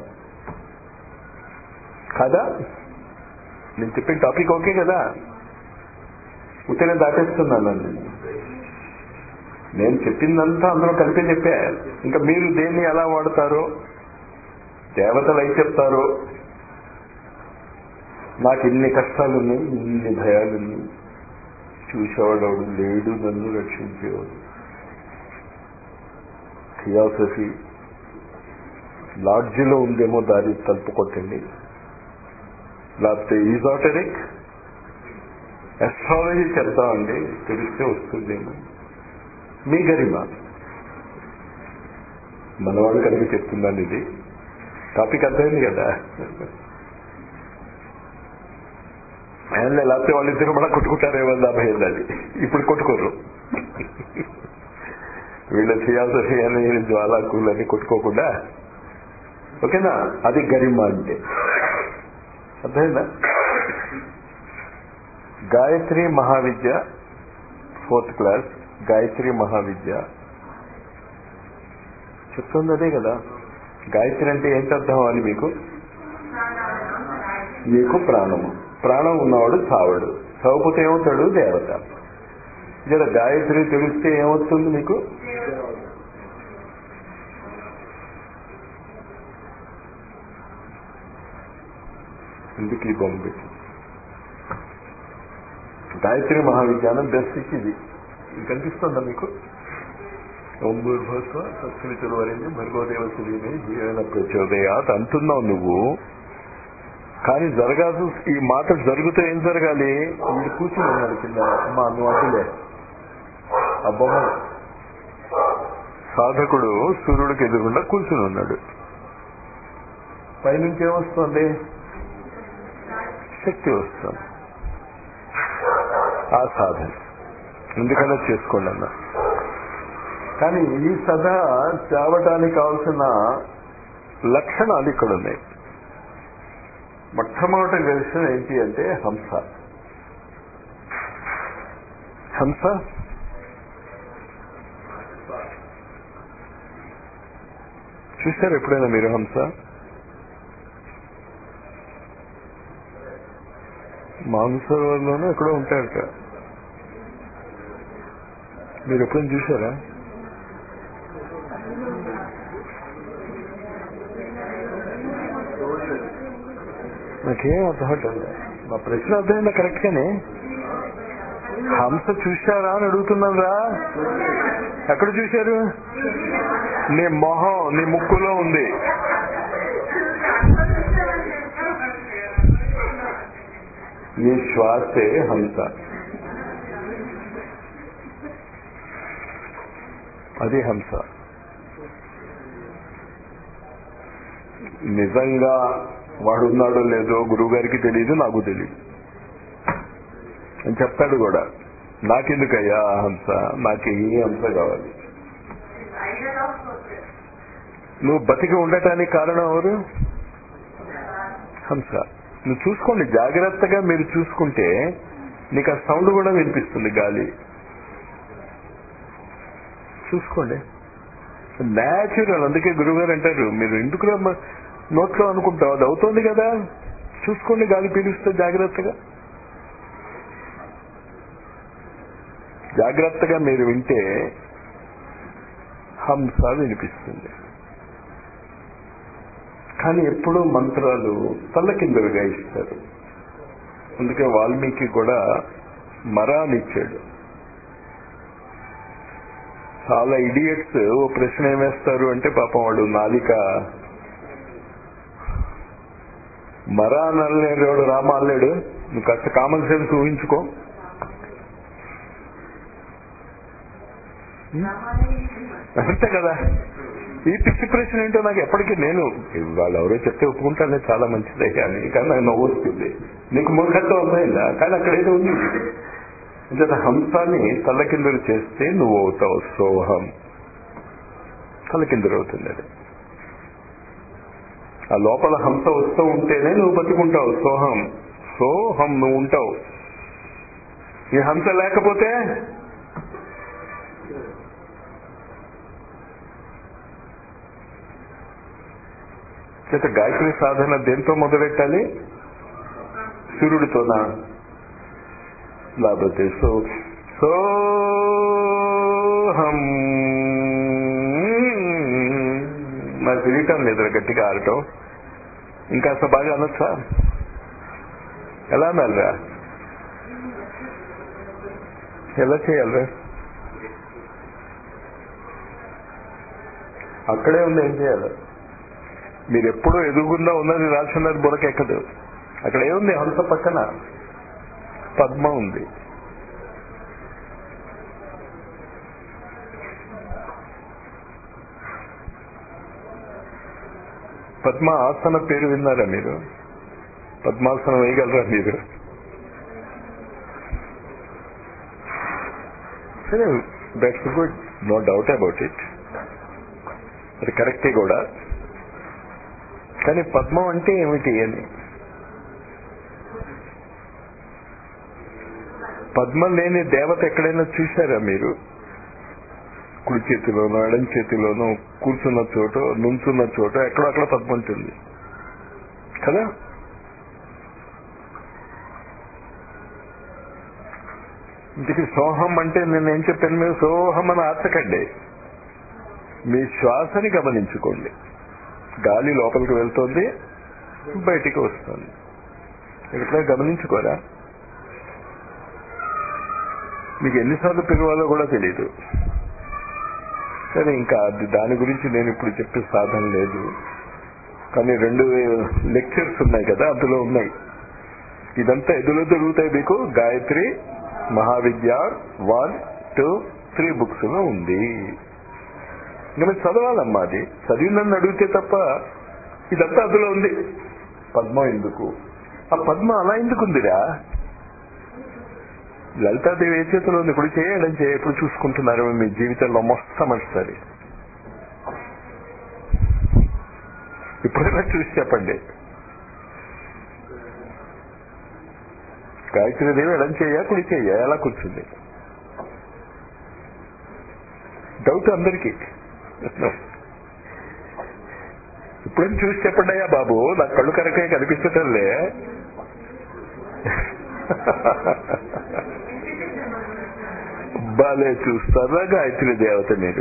కదా నేను చెప్పిన టాపిక్ ఓకే కదా ఉత్తనే దాటేస్తున్నాను నేను నేను చెప్పిందంతా అందులో కలిపి చెప్పా ఇంకా మీరు దేన్ని ఎలా వాడతారో దేవతలు అయి చెప్తారో నాకు ఇన్ని కష్టాలున్నాయి ఇన్ని భయాలున్నాయి చూసేవాడు లేడు నన్ను రక్షించేవాడు థియాసఫీ లాడ్జిలో ఉందేమో దారి తలుపు కొట్టండి లేకపోతే ఈజాటరిక్ ఎస్ట్రాలజీ చెప్తామండి తెలిస్తే వస్తుందేమో మీ గరిమ మనవాడు కనుక చెప్తున్నాను ఇది టాపిక్ అర్థమైంది కదా ఆయన లేకపోతే వాళ్ళిద్దరు కూడా కొట్టుకుంటారేమో నా భయం అది ఇప్పుడు కొట్టుకోరు వీళ్ళ థియాసఫీ అని జ్వాలాకులు అని కొట్టుకోకుండా ఓకేనా అది గరిమ అంటే అర్థమైందా గాయత్రి మహావిద్య ఫోర్త్ క్లాస్ గాయత్రి మహావిద్య చెప్తుంది అదే కదా గాయత్రి అంటే ఏంటి అర్థం అని మీకు మీకు ప్రాణము ప్రాణం ఉన్నవాడు చావడు చావపోతే ఏమవుతాడు దేవత ఇక్కడ గాయత్రి తెలిస్తే ఏమవుతుంది మీకు ఎందుకు ఈ బొమ్మ పెట్టి గాయత్రి మహావిజ్ఞానం బెస్ట్ ఇది ఇది కనిపిస్తుందా మీకు ఓం భూర్భస్వ సత్సవితులు వరింది భర్గోదేవసులీని జీవన ప్రచోదయాత్ అంటున్నావు నువ్వు కానీ జరగాల్సి ఈ మాట జరుగుతూ ఏం జరగాలి వీడు కూర్చుని ఉన్నాడు కింద అమ్మా నువ్వు అడ్డులే ఆ బొమ్మ సాధకుడు సూర్యుడికి ఎదురుకుండా కూర్చుని ఉన్నాడు పైనుంచి ఏమొస్తుంది శక్తి వస్తుంది ఆ సాధన ఎందుకన్నా చేసుకోండి అన్న కానీ ఈ సభ చావటానికి కావాల్సిన లక్షణాలు ఇక్కడ ఉన్నాయి మొట్టమొదటి తెలిసిన ఏంటి అంటే హంస హంస చూశారు ఎప్పుడైనా మీరు హంస మాంసవర్లోనే ఎక్కడో ఉంటారట మీరు ఎప్పుడైనా చూసారా నాకేం అర్థమవుతుంది మా ప్రశ్న అర్థమైందా కరెక్ట్ గానే హంస చూశారా అని అడుగుతున్నాను రా ఎక్కడ చూశారు నీ మొహం నీ ముక్కులో ఉంది నీ శ్వాసే హంస అది హంస నిజంగా వాడున్నాడో లేదో గురువు గారికి తెలియదు నాకు తెలియదు అని చెప్తాడు కూడా నాకెందుకయ్యా ఆ హంస నాకు ఈ హంస కావాలి నువ్వు బతికి ఉండటానికి కారణం ఎవరు హంస నువ్వు చూసుకోండి జాగ్రత్తగా మీరు చూసుకుంటే నీకు ఆ సౌండ్ కూడా వినిపిస్తుంది గాలి చూసుకోండి న్యాచురల్ అందుకే గురుగారు అంటారు మీరు ఎందుకు నోట్లో అనుకుంటావు అది అవుతోంది కదా చూసుకోండి గాలి పీలుస్తే జాగ్రత్తగా జాగ్రత్తగా మీరు వింటే హంస వినిపిస్తుంది కానీ ఎప్పుడూ మంత్రాలు తల్లకిందులుగా ఇస్తారు అందుకే వాల్మీకి కూడా మరానిచ్చాడు చాలా ఇడియట్స్ ఓ ప్రశ్న ఏమేస్తారు అంటే పాపం వాడు నాలిక మరా అనలేడు రామ అనలేడు నువ్వు కాస్త కామన్ సెన్స్ ఊహించుకో అంతే కదా ఈ పిచ్చి ప్రశ్న ఏంటో నాకు ఎప్పటికీ నేను వాళ్ళు ఎవరో చెప్తే ఒప్పుకుంటానే చాలా మంచిదే కానీ కానీ నాకు నవ్వు వస్తుంది నీకు మూర్ఖత్వం అర్థమైందా కానీ అక్కడ ఏదో ఉంది అంటే హంసాన్ని తల్లకిందులు చేస్తే నువ్వు అవుతావు సోహం తల్లకిందులు అవుతుంది అది ఆ లోపల హంస వస్తూ ఉంటేనే నువ్వు బతుకుంటావు సోహం సోహం నువ్వు ఉంటావు ఈ హంస లేకపోతే చేత గాయత్రి సాధన దేంతో మొదలెట్టాలి సూర్యుడితోనా లేకపోతే సో సోహం నాకు తెలియటం లేదు గట్టిగా ఆడటం ఇంకాస్త బాగా అనొచ్చా ఎలా అనాలిరా ఎలా చేయాలిరా అక్కడే ఉంది ఏం చేయాలి మీరు ఎప్పుడూ ఎదుగుండా ఉన్నది రాసున్నది బురకెక్కదు అక్కడ ఏముంది హంస పక్కన పద్మ ఉంది పద్మ ఆసన పేరు విన్నారా మీరు పద్మాసనం వేయగలరా మీరు సరే that's good no doubt about it అది కరెక్టే కూడా కానీ పద్మం అంటే ఏమిటి అని పద్మం లేని దేవత ఎక్కడైనా చూశారా మీరు కుడి చేతిలోనో ఎడం చేతిలోనో కూర్చున్న చోట నుంచున్న చోట ఎక్కడో అక్కడ పద్మం ఉంటుంది కదా ఇంటికి సోహం అంటే నేను ఏం చెప్పాను మీరు సోహం అని ఆర్చకండి మీ శ్వాసని గమనించుకోండి గాలి లోపలికి వెళ్తుంది బయటికి వస్తుంది ఎట్లా గమనించుకోరా మీకు ఎన్నిసార్లు పిలవాలో కూడా తెలియదు సరే ఇంకా అది దాని గురించి నేను ఇప్పుడు చెప్పే సాధన లేదు కానీ రెండు లెక్చర్స్ ఉన్నాయి కదా అందులో ఉన్నాయి ఇదంతా ఎదులో దొరుకుతాయి మీకు Gayatri Mahavidya one two three books లో ఉంది ఇంకా మీరు చదవాలమ్మా అది చదివిందని అడిగితే తప్ప ఇదంతా అందులో ఉంది పద్మ ఎందుకు ఆ పద్మ అలా ఎందుకుందిరా లలితాదేవి ఏ చేతిలో ఉంది ఇప్పుడు చేయడం చేయ ఎప్పుడు చూసుకుంటున్నారు మీ జీవితంలో మొట్టమొదటిసారి ఇప్పుడైనా చూసి చెప్పండి గాయత్రీదేవి ఎడం చేయ కుడి చేయ ఎలా కూర్చుంది డౌట్ అందరికీ ఇప్పుడేం చూసి చెప్పండి అయ్యా బాబు నా కళ్ళు కరెక్ట్గా కనిపించటంలే బాలే చూస్తారా గాయత్రి దేవత మీరు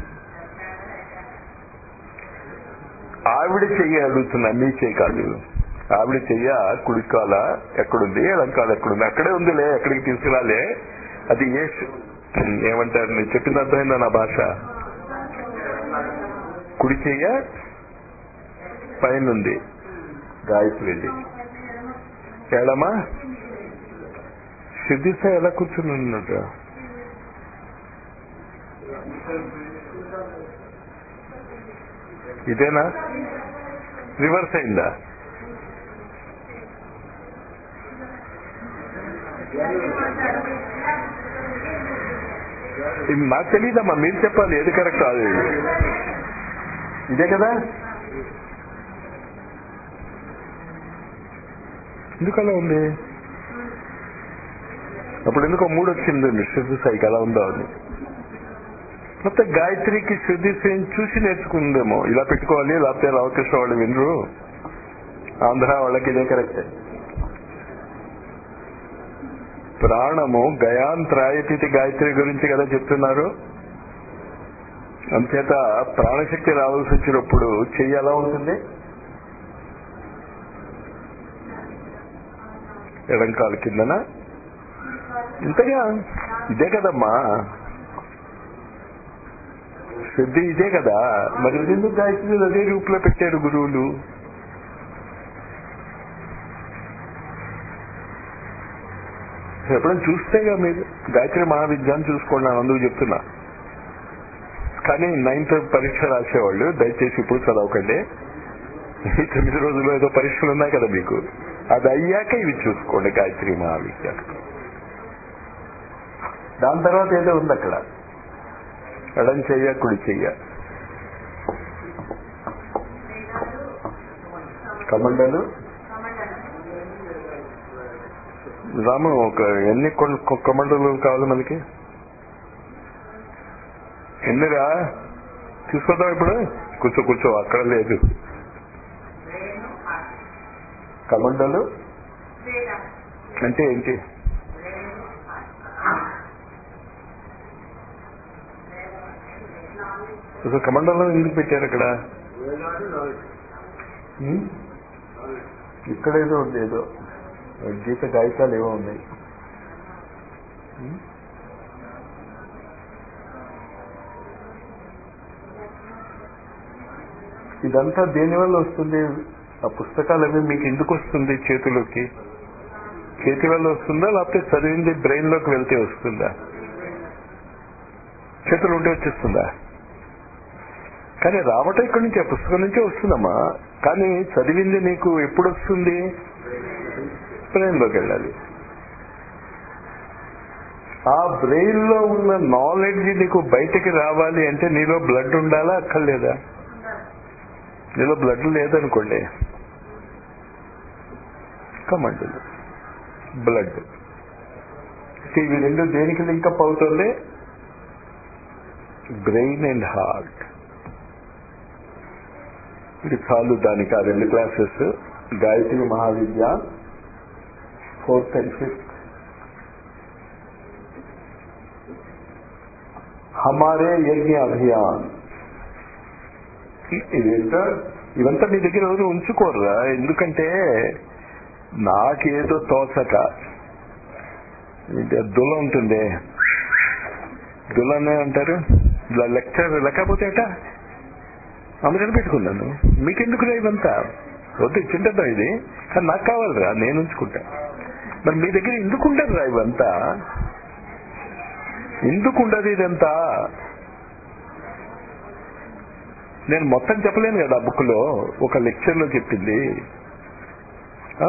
ఆవిడ చెయ్యి అడుగుతున్నా మీ చెయ్యి కాదు ఆవిడ చెయ్య కుడికాల ఎక్కడుంది ఎడంకాల ఎక్కడుంది అక్కడే ఉందిలే ఎక్కడికి తీసుకురాలే అది ఏ ఏమంటారు నేను చెప్పిన అర్థమైందా నా భాష కుడి చెయ్య పైన ఉంది గాయత్రిది ఎడమా సిద్ధిస ఎలా కూర్చుని ఉన్నట్టు ఇదేనా రివర్స్ అయిందా ఇది నాకు తెలియదమ్మా మీరు చెప్పాలి ఏది కరెక్ట్ అది ఇదే కదా ఎందుకలా ఉంది అప్పుడు ఎందుకో మూడు వచ్చింది శుద్ధి సైకి అలా ఉందో అని మొత్తం గాయత్రికి శుద్ధి శ్రేణి చూసి నేర్చుకుందేమో ఇలా పెట్టుకోవాలి లేకపోతే రామకృష్ణ వాళ్ళు వినరు ఆంధ్ర వాళ్ళకి ఇదే కరెక్టే ప్రాణము గయాంత్రాయతిథి గాయత్రి గురించి కదా చెప్తున్నారు అంచేత ప్రాణశక్తి రావాల్సి వచ్చినప్పుడు చెయ్యి ఎలా ఉంటుంది ఎడంకాలు కిందన ఇంతగా ఇదే కదమ్మా శుద్ధి ఇదే కదా మరి ఎందుకు గాయత్రి అదే రూపులో పెట్టారు గురువులు ఎప్పుడైనా చూస్తేగా మీరు గాయత్రి మహావిద్యాన్ని చూసుకోండి నేను అందుకు చెప్తున్నా కానీ నైన్త్ పరీక్ష రాసేవాళ్ళు దయచేసి ఇప్పుడు చదవకండి ఈ తొమ్మిది రోజుల్లో ఏదో పరీక్షలు ఉన్నాయి కదా మీకు అది అయ్యాక ఇవి చూసుకోండి గాయత్రి మహావిద్య దాని తర్వాత ఏదో ఉంది అక్కడ ఎడం చెయ్య కుడి చెయ్య కమండలు రాము ఒక ఎన్ని కమండలు కావాలి మనకి ఎన్నిరా తీసుకొద్దాం ఇప్పుడు కూర్చో కూర్చో అక్కడ లేదు కమండలు అంటే ఏంటి అసలు కమండలం ఎందుకు పెట్టారు అక్కడ ఉమ్? ఇక్కడ ఏదో ఉంది ఏదో గీత గాయకాలు ఏవో ఉన్నాయి ఉమ్? ఇదంతా దేని వల్ల వస్తుంది ఆ పుస్తకాలు అవి మీకు ఎందుకు వస్తుంది చేతిలోకి చేతి వల్ల వస్తుందా లేకపోతే చదివింది బ్రెయిన్ లోకి వెళ్తే వస్తుందా చేతులు ఉంటే వచ్చేస్తుందా కానీ రావటం ఇక్కడి నుంచి ఆ పుస్తకం నుంచే వస్తుందమ్మా కానీ చదివింది నీకు ఎప్పుడు వస్తుంది బ్రెయిన్ లోకి వెళ్ళాలి ఆ బ్రెయిన్ లో ఉన్న నాలెడ్జ్ నీకు బయటికి రావాలి అంటే నీలో బ్లడ్ ఉండాలా అక్కర్లేదా నీలో బ్లడ్ లేదనుకోండి కమంటుంది బ్లడ్ ఇవి రెండు దేనికి లింకప్ అవుతుంది బ్రెయిన్ అండ్ హార్ట్ ఇది చాలు దానికి ఆ రెండు classes Gayatri Mahavidya fourth and fifth హమారే యజ్ఞ అభియాన్ ఇదేంటో ఇవంతా మీ దగ్గర ఎవరు ఉంచుకోర్రా ఎందుకంటే నాకేదో తోచక దుల ఉంటుంది దులనే అంటారు ఇలా లెక్చర్ లేకపోతే ఎట అందుకని పెట్టుకున్నాను మీకెందుకురా ఇదంతా వద్దు ఇచ్చింటదా ఇది కానీ నాకు కావాలిరా నేను ఉంచుకుంటా మరి మీ దగ్గర ఎందుకు ఉండదురా ఇవంతా ఎందుకు ఉండదు ఇదంతా నేను మొత్తం చెప్పలేను కదా ఆ బుక్ లో ఒక లెక్చర్ లో చెప్పింది ఆ?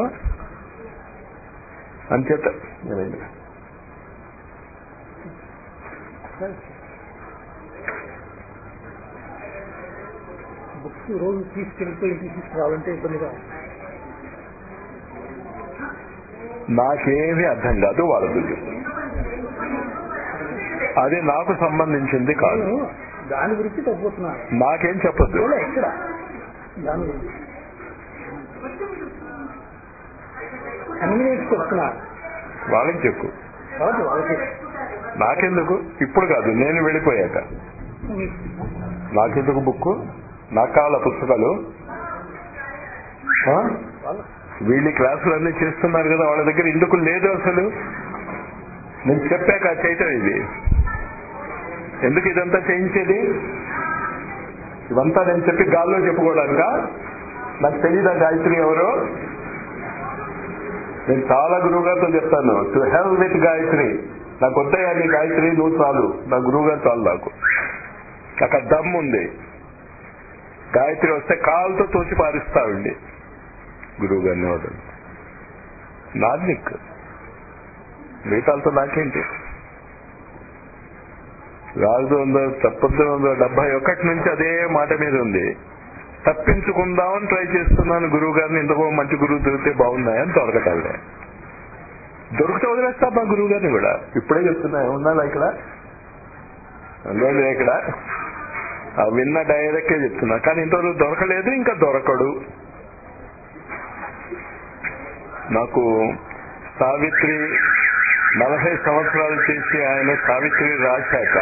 అంచేత ఏమైంది? బుక్స్ రోజు తీసుకెళ్ళిపోయి ఇంటికి తీసుకురావాలంటే ఇబ్బందిగా ఉంది. నాకేమీ అర్థం కాదు వాళ్ళది అది నాకు సంబంధించింది కాదు నేను దాని గురించి తగ్గిపోతున్నాను నాకేం చెప్పొద్దు ఇవాళ ఎక్కడ దాని గురించి కన్వీనియన్స్ వస్తున్నారు వాళ్ళకి చెప్పు కాబట్టి వాళ్ళకి నాకెందుకు ఇప్పుడు కాదు నేను వెళ్ళిపోయాక నాకెందుకు బుక్ నాకు కావాల పుస్తకాలు ఆ? వాళ్ళ వీళ్ళు ఈ క్లాసులన్నీ చేస్తున్నారు కదా వాళ్ళ దగ్గర ఎందుకు లేదు అసలు నేను చెప్పాక చేయటం ఇది ఎందుకు ఇదంతా చేయించేది ఇదంతా నేను చెప్పి గాల్లో చెప్పుకోవడానిక నాకు తెలియదా గాయత్రి ఎవరు నేను చాలా గురువు గారితో చెప్తాను టు హెల్ విత్ గాయత్రి నాకు వద్దయ్యా నీ గాయత్రి నువ్వు చాలు నా గురువు గారు చాలు నాకు అక్కడ దమ్ ఉంది గాయత్రి వస్తే కాలుతో తోసి పారిస్తావండి గురువు గారిని వదలు నాది నీకు మిగతాలతో నాకేంటి రాజు వంద తప్పొద్దు వంద డెబ్బై ఒకటి నుంచి అదే మాట మీద ఉంది తప్పించుకుందామని ట్రై చేస్తున్నాను గురువు గారిని ఇంతకో మంచి గురువు దొరికితే బాగున్నాయని దొరకటాలే దొరికితే వదిలేస్తా మా గురువు గారిని కూడా ఇప్పుడే చెప్తున్నా ఉండాలా ఇక్కడ లేదు ఇక్కడ ఆ విన్న డైరెక్టే చెప్తున్నా కానీ ఇంతవరకు దొరకలేదు ఇంకా దొరకడు నాకు సావిత్రి నలభై సంవత్సరాలు చేసి ఆయన సావిత్రి రాశాక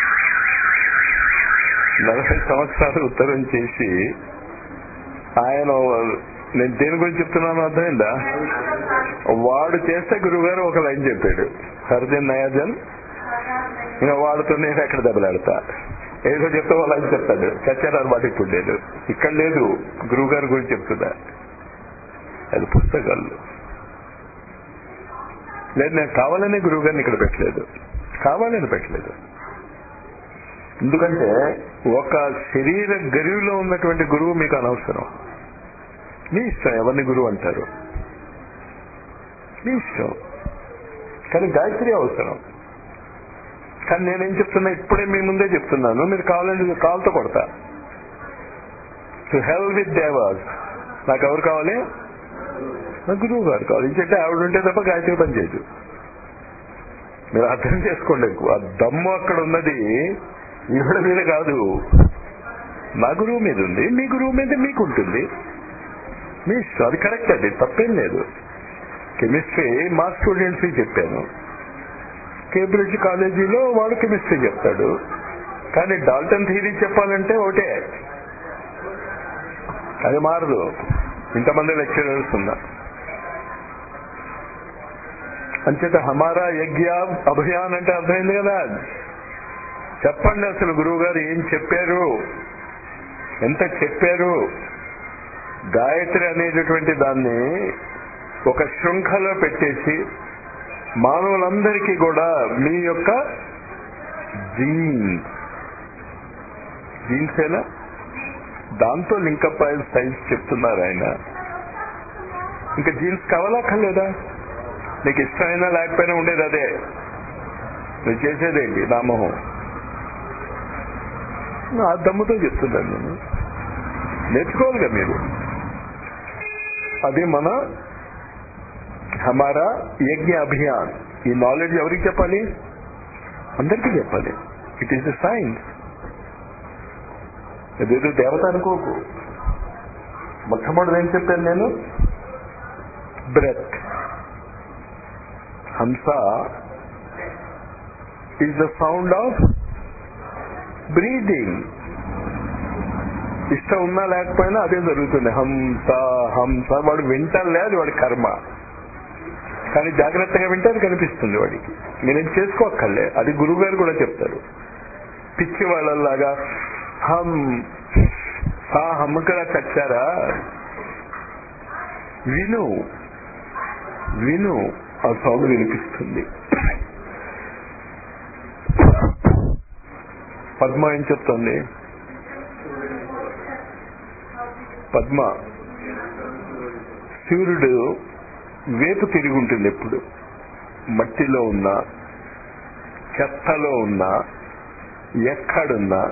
నలభై సంవత్సరాలు ఉత్తరం చేసి ఆయన నేను దేని గురించి చెప్తున్నాను అర్థమైందా వాడు చేస్తే గురువుగారు ఒక లైన్ చెప్పాడు హర్జన్ నయాజన్ ఇంకా వాడితో నేను ఎక్కడ దెబ్బలాడతా ఏదో చెప్తే వాళ్ళ లైన్ చెప్తాడు చచ్చారు మాట ఇప్పుడు లేదు ఇక్కడ లేదు గురువుగారి గురించి చెప్తున్నా అది పుస్తకాలు లేదు నేను కావాలనే గురువు గారిని ఇక్కడ పెట్టలేదు కావాలని పెట్టలేదు ఎందుకంటే ఒక శరీర గరివిలో ఉన్నటువంటి గురువు మీకు అనవసరం మీ ఇష్టం ఎవరిని గురువు అంటారు మీ ఇష్టం కానీ గాయత్రి అవసరం కానీ నేనేం చెప్తున్నా ఇప్పుడే మీ ముందే చెప్తున్నాను మీరు కావాలని కాలుతో కొడతా టు హెల్ విత్ దేవాస్ నాకు ఎవరు కావాలి నా గురువు గారు కావాలి ఇంకంటే ఆవిడ ఉంటే తప్ప గాయత్రి పని చేయదు మీరు అర్థం చేసుకోండి ఎక్కువ ఆ దమ్ము అక్కడ ఉన్నది ఈవిడ మీద కాదు నా గురువు మీద ఉంది మీ గురువు మీద మీకు ఉంటుంది మీ ఇష్టం అది కరెక్ట్ అది తప్పేం లేదు కెమిస్ట్రీ మా స్టూడెంట్స్ చెప్పాను కేంబ్రిడ్జ్ కాలేజీలో వాడు కెమిస్ట్రీ చెప్తాడు కానీ డాల్టన్ థియరీ చెప్పాలంటే ఒకటే అది మారదు ఇంతమంది లెక్చరర్స్ ఉన్నా అంచేత హమారా యజ్ఞ అభియాన్ అంటే అర్థమైంది కదా చెప్పండి అసలు గురువు గారు ఏం చెప్పారు ఎంత చెప్పారు గాయత్రి అనేటటువంటి దాన్ని ఒక శృంఖలో పెట్టేసి మానవులందరికీ కూడా మీ యొక్క జీన్స్ జీన్స్ ఏనా దాంతో లింకప్ అయ్యే సైన్స్ చెప్తున్నారు ఆయన ఇంకా జీన్స్ కావాలక్కర్లేదా నీకు ఇష్టమైనా లేకపోయినా ఉండేది అదే నువ్వు చేసేదేంటి నామోహం నా దమ్ముతో చెప్తున్నాను నేను నేర్చుకోవాలిగా మీరు అది మన హమారా యజ్ఞ అభియాన్ ఈ నాలెడ్జ్ ఎవరికి చెప్పాలి అందరికీ చెప్పాలి ఇట్ ఈస్ ద సైన్స్ అదేదో దేవత అనుకోకు మొట్టమొదటి ఏం చెప్పాను నేను బ్రెత్ హంస is the sound of breathing ఇష్టం ఉన్నా లేకపోయినా అదే జరుగుతుంది హంస హంస వాడు వింటాలే అది వాడి కర్మ కానీ జాగ్రత్తగా వింటే అది కనిపిస్తుంది వాడికి నేనేం చేసుకోక్కర్లే అది గురువు గారు కూడా చెప్తారు పిచ్చి వాళ్ళలాగా హమ్ ఆ హమ్మకలా చచ్చారా విను విను ఆ సౌండ్ వినిపిస్తుంది పద్మ ఏం చెప్తుంది పద్మ సూర్యుడు వేపు తిరిగి ఉంటుంది ఎప్పుడు మట్టిలో ఉన్నా చెత్తలో ఉన్నా ఎక్కడున్నా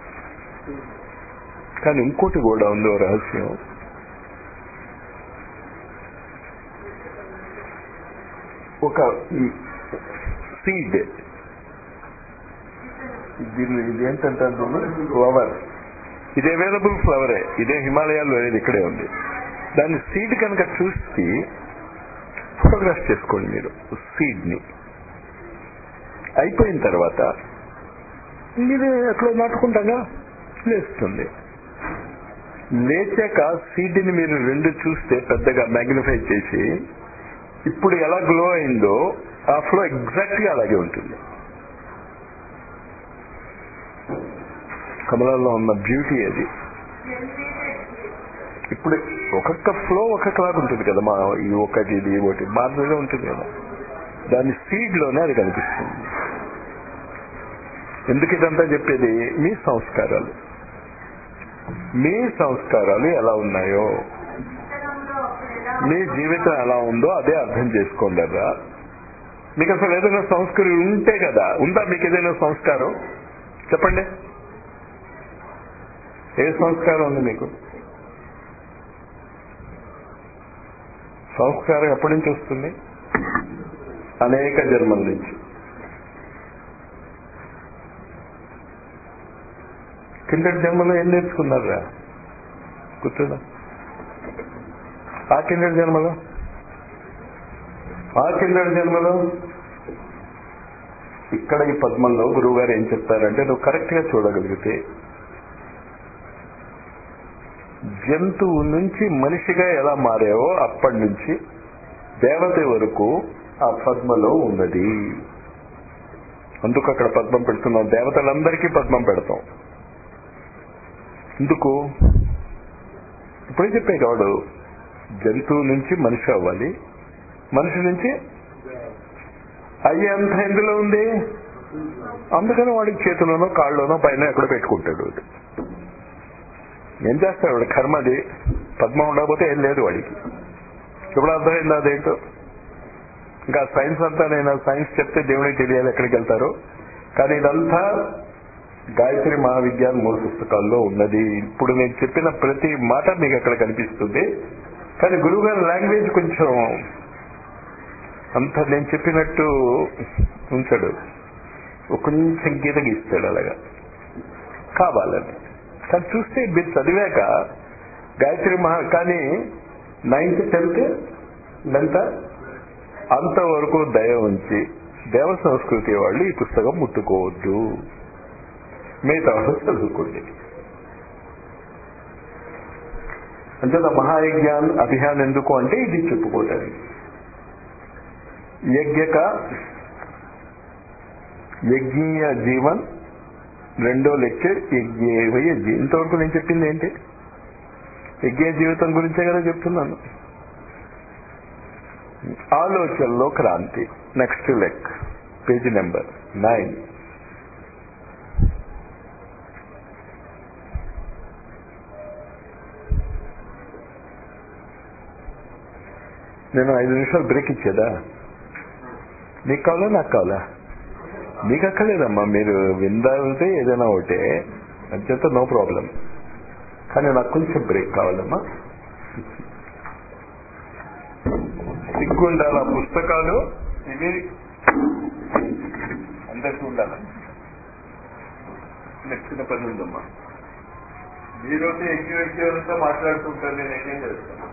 కానీ ఇంకోటి కూడా ఉంది ఓ రహస్యం ఒక సీడ్ దీన్ని ఇది ఏంటంటారు ఫ్లవర్ ఇది అవైలబుల్ ఫ్లవరే ఇదే హిమాలయాల్లో లేదు ఇక్కడే ఉంది దాన్ని సీడ్ కనుక చూసి ఫోటోగ్రాఫ్ చేసుకోండి మీరు సీడ్ ని అయిపోయిన తర్వాత మీరు ఎక్కడో నాటుకుంటాగా లేస్తుంది లేచాక సీడ్ని మీరు రెండు చూస్తే పెద్దగా మ్యాగ్నిఫై చేసి ఇప్పుడు ఎలా గ్లో అయిందో ఆ ఫ్లో ఎగ్జాక్ట్ గా అలాగే ఉంటుంది కమలాల్లో ఉన్న బ్యూటీ అది ఇప్పుడు ఒక్కొక్క ఫ్లో ఒక్కొక్కలాగా ఉంటుంది కదా మా ఈ ఒకటి ఇది ఒకటి మాదిరిగా ఉంటుంది కదా దాని సీడ్ లోనే అది కనిపిస్తుంది ఎందుకు ఇదంతా చెప్పేది మీ సంస్కారాలు మీ సంస్కారాలు ఎలా ఉన్నాయో మీ జీవితం ఎలా ఉందో అదే అర్థం చేసుకోండి కదా మీకు అసలు ఏదైనా సంస్కృతి ఉంటే కదా ఉందా మీకు ఏదైనా సంస్కారం చెప్పండి ఏ సంస్కారం ఉంది మీకు సంస్కారం ఎప్పటి నుంచి వస్తుంది అనేక జన్మల నుంచి కిందటి జన్మలో ఏం నేర్చుకున్నారా గుర్తుందా ఆ కిందటి జన్మలో ఆ కిందటి జన్మలో ఇక్కడ ఈ పద్మంలో గురువు గారు ఏం చెప్తారంటే నువ్వు కరెక్ట్ గా చూడగలిగితే జంతువు నుంచి మనిషిగా ఎలా మారావో అప్పటి నుంచి దేవత వరకు ఆ పద్మలో ఉన్నది అందుకు అక్కడ పద్మం పెడుతున్నాం దేవతలందరికీ పద్మం పెడతాం ఎందుకు ఇప్పుడే చెప్పే కాడు జంతువు నుంచి మనిషి అవ్వాలి మనిషి నుంచి అయ్యే అంత ఎందులో ఉంది అందుకని వాడికి చేతిలోనో కాళ్ళలోనో పైన ఎక్కడ పెట్టుకుంటాడు వాడు. ఏం చేస్తాడు వాడు కర్మది పద్మం ఉండకపోతే ఏం లేదు వాడికి ఇప్పుడు అర్థమైంది అదేంటో ఇంకా సైన్స్ అంతా నేను సైన్స్ చెప్తే దేవుడికి తెలియాలి ఎక్కడికి వెళ్తారో కానీ ఇదంతా గాయత్రి మహావిజ్ఞాన్ మూడు పుస్తకాల్లో ఉన్నది ఇప్పుడు నేను చెప్పిన ప్రతి మాట మీకు అక్కడ కనిపిస్తుంది కానీ గురువు గారి లాంగ్వేజ్ కొంచెం అంత నేను చెప్పినట్టు ఉంచాడు ఒక కొంచెం గీత గీస్తాడు అలాగా కావాలని కానీ చూస్తే మీరు చదివాక గాయత్రి మహా కానీ నైన్త్ టెన్త్ ఎంత అంతవరకు దయ ఉంచి దేవ సంస్కృతి వాళ్ళు ఈ పుస్తకం ముట్టుకోవద్దు మిగతా వాళ్ళు చదువుకోండి అంచేత మహాయజ్ఞాన్ అభియాన్ ఎందుకు అంటే ఇది చెప్పుకోవటానికి యజ్ఞక యజ్ఞీయ జీవన్ రెండో లెక్చర్ యజ్ఞేవ యజ్ఞ ఇంతవరకు నేను చెప్పింది ఏంటి యజ్ఞ జీవితం గురించే కదా చెప్తున్నాను ఆలోచనలో క్రాంతి నెక్స్ట్ లెక్ పేజీ నెంబర్ నైన్ నేను ఐదు నిమిషాలు బ్రేక్ ఇచ్చేదా నీకు కావాలా నాకు కావాలా నీకు అక్కర్లేదమ్మా మీరు విందాలితే ఏదైనా ఒకటే అంచేత నో ప్రాబ్లం కానీ నాకు కొంచెం బ్రేక్ కావాలమ్మా సిగ్గుండాల పుస్తకాలు ఇవి అందరికీ ఉండాలి నెక్స్ట్ పని ఉందమ్మా మీరైతే ఎక్కువ ఎక్కువ మాట్లాడుతుంటారు నేను ఏం చేస్తాను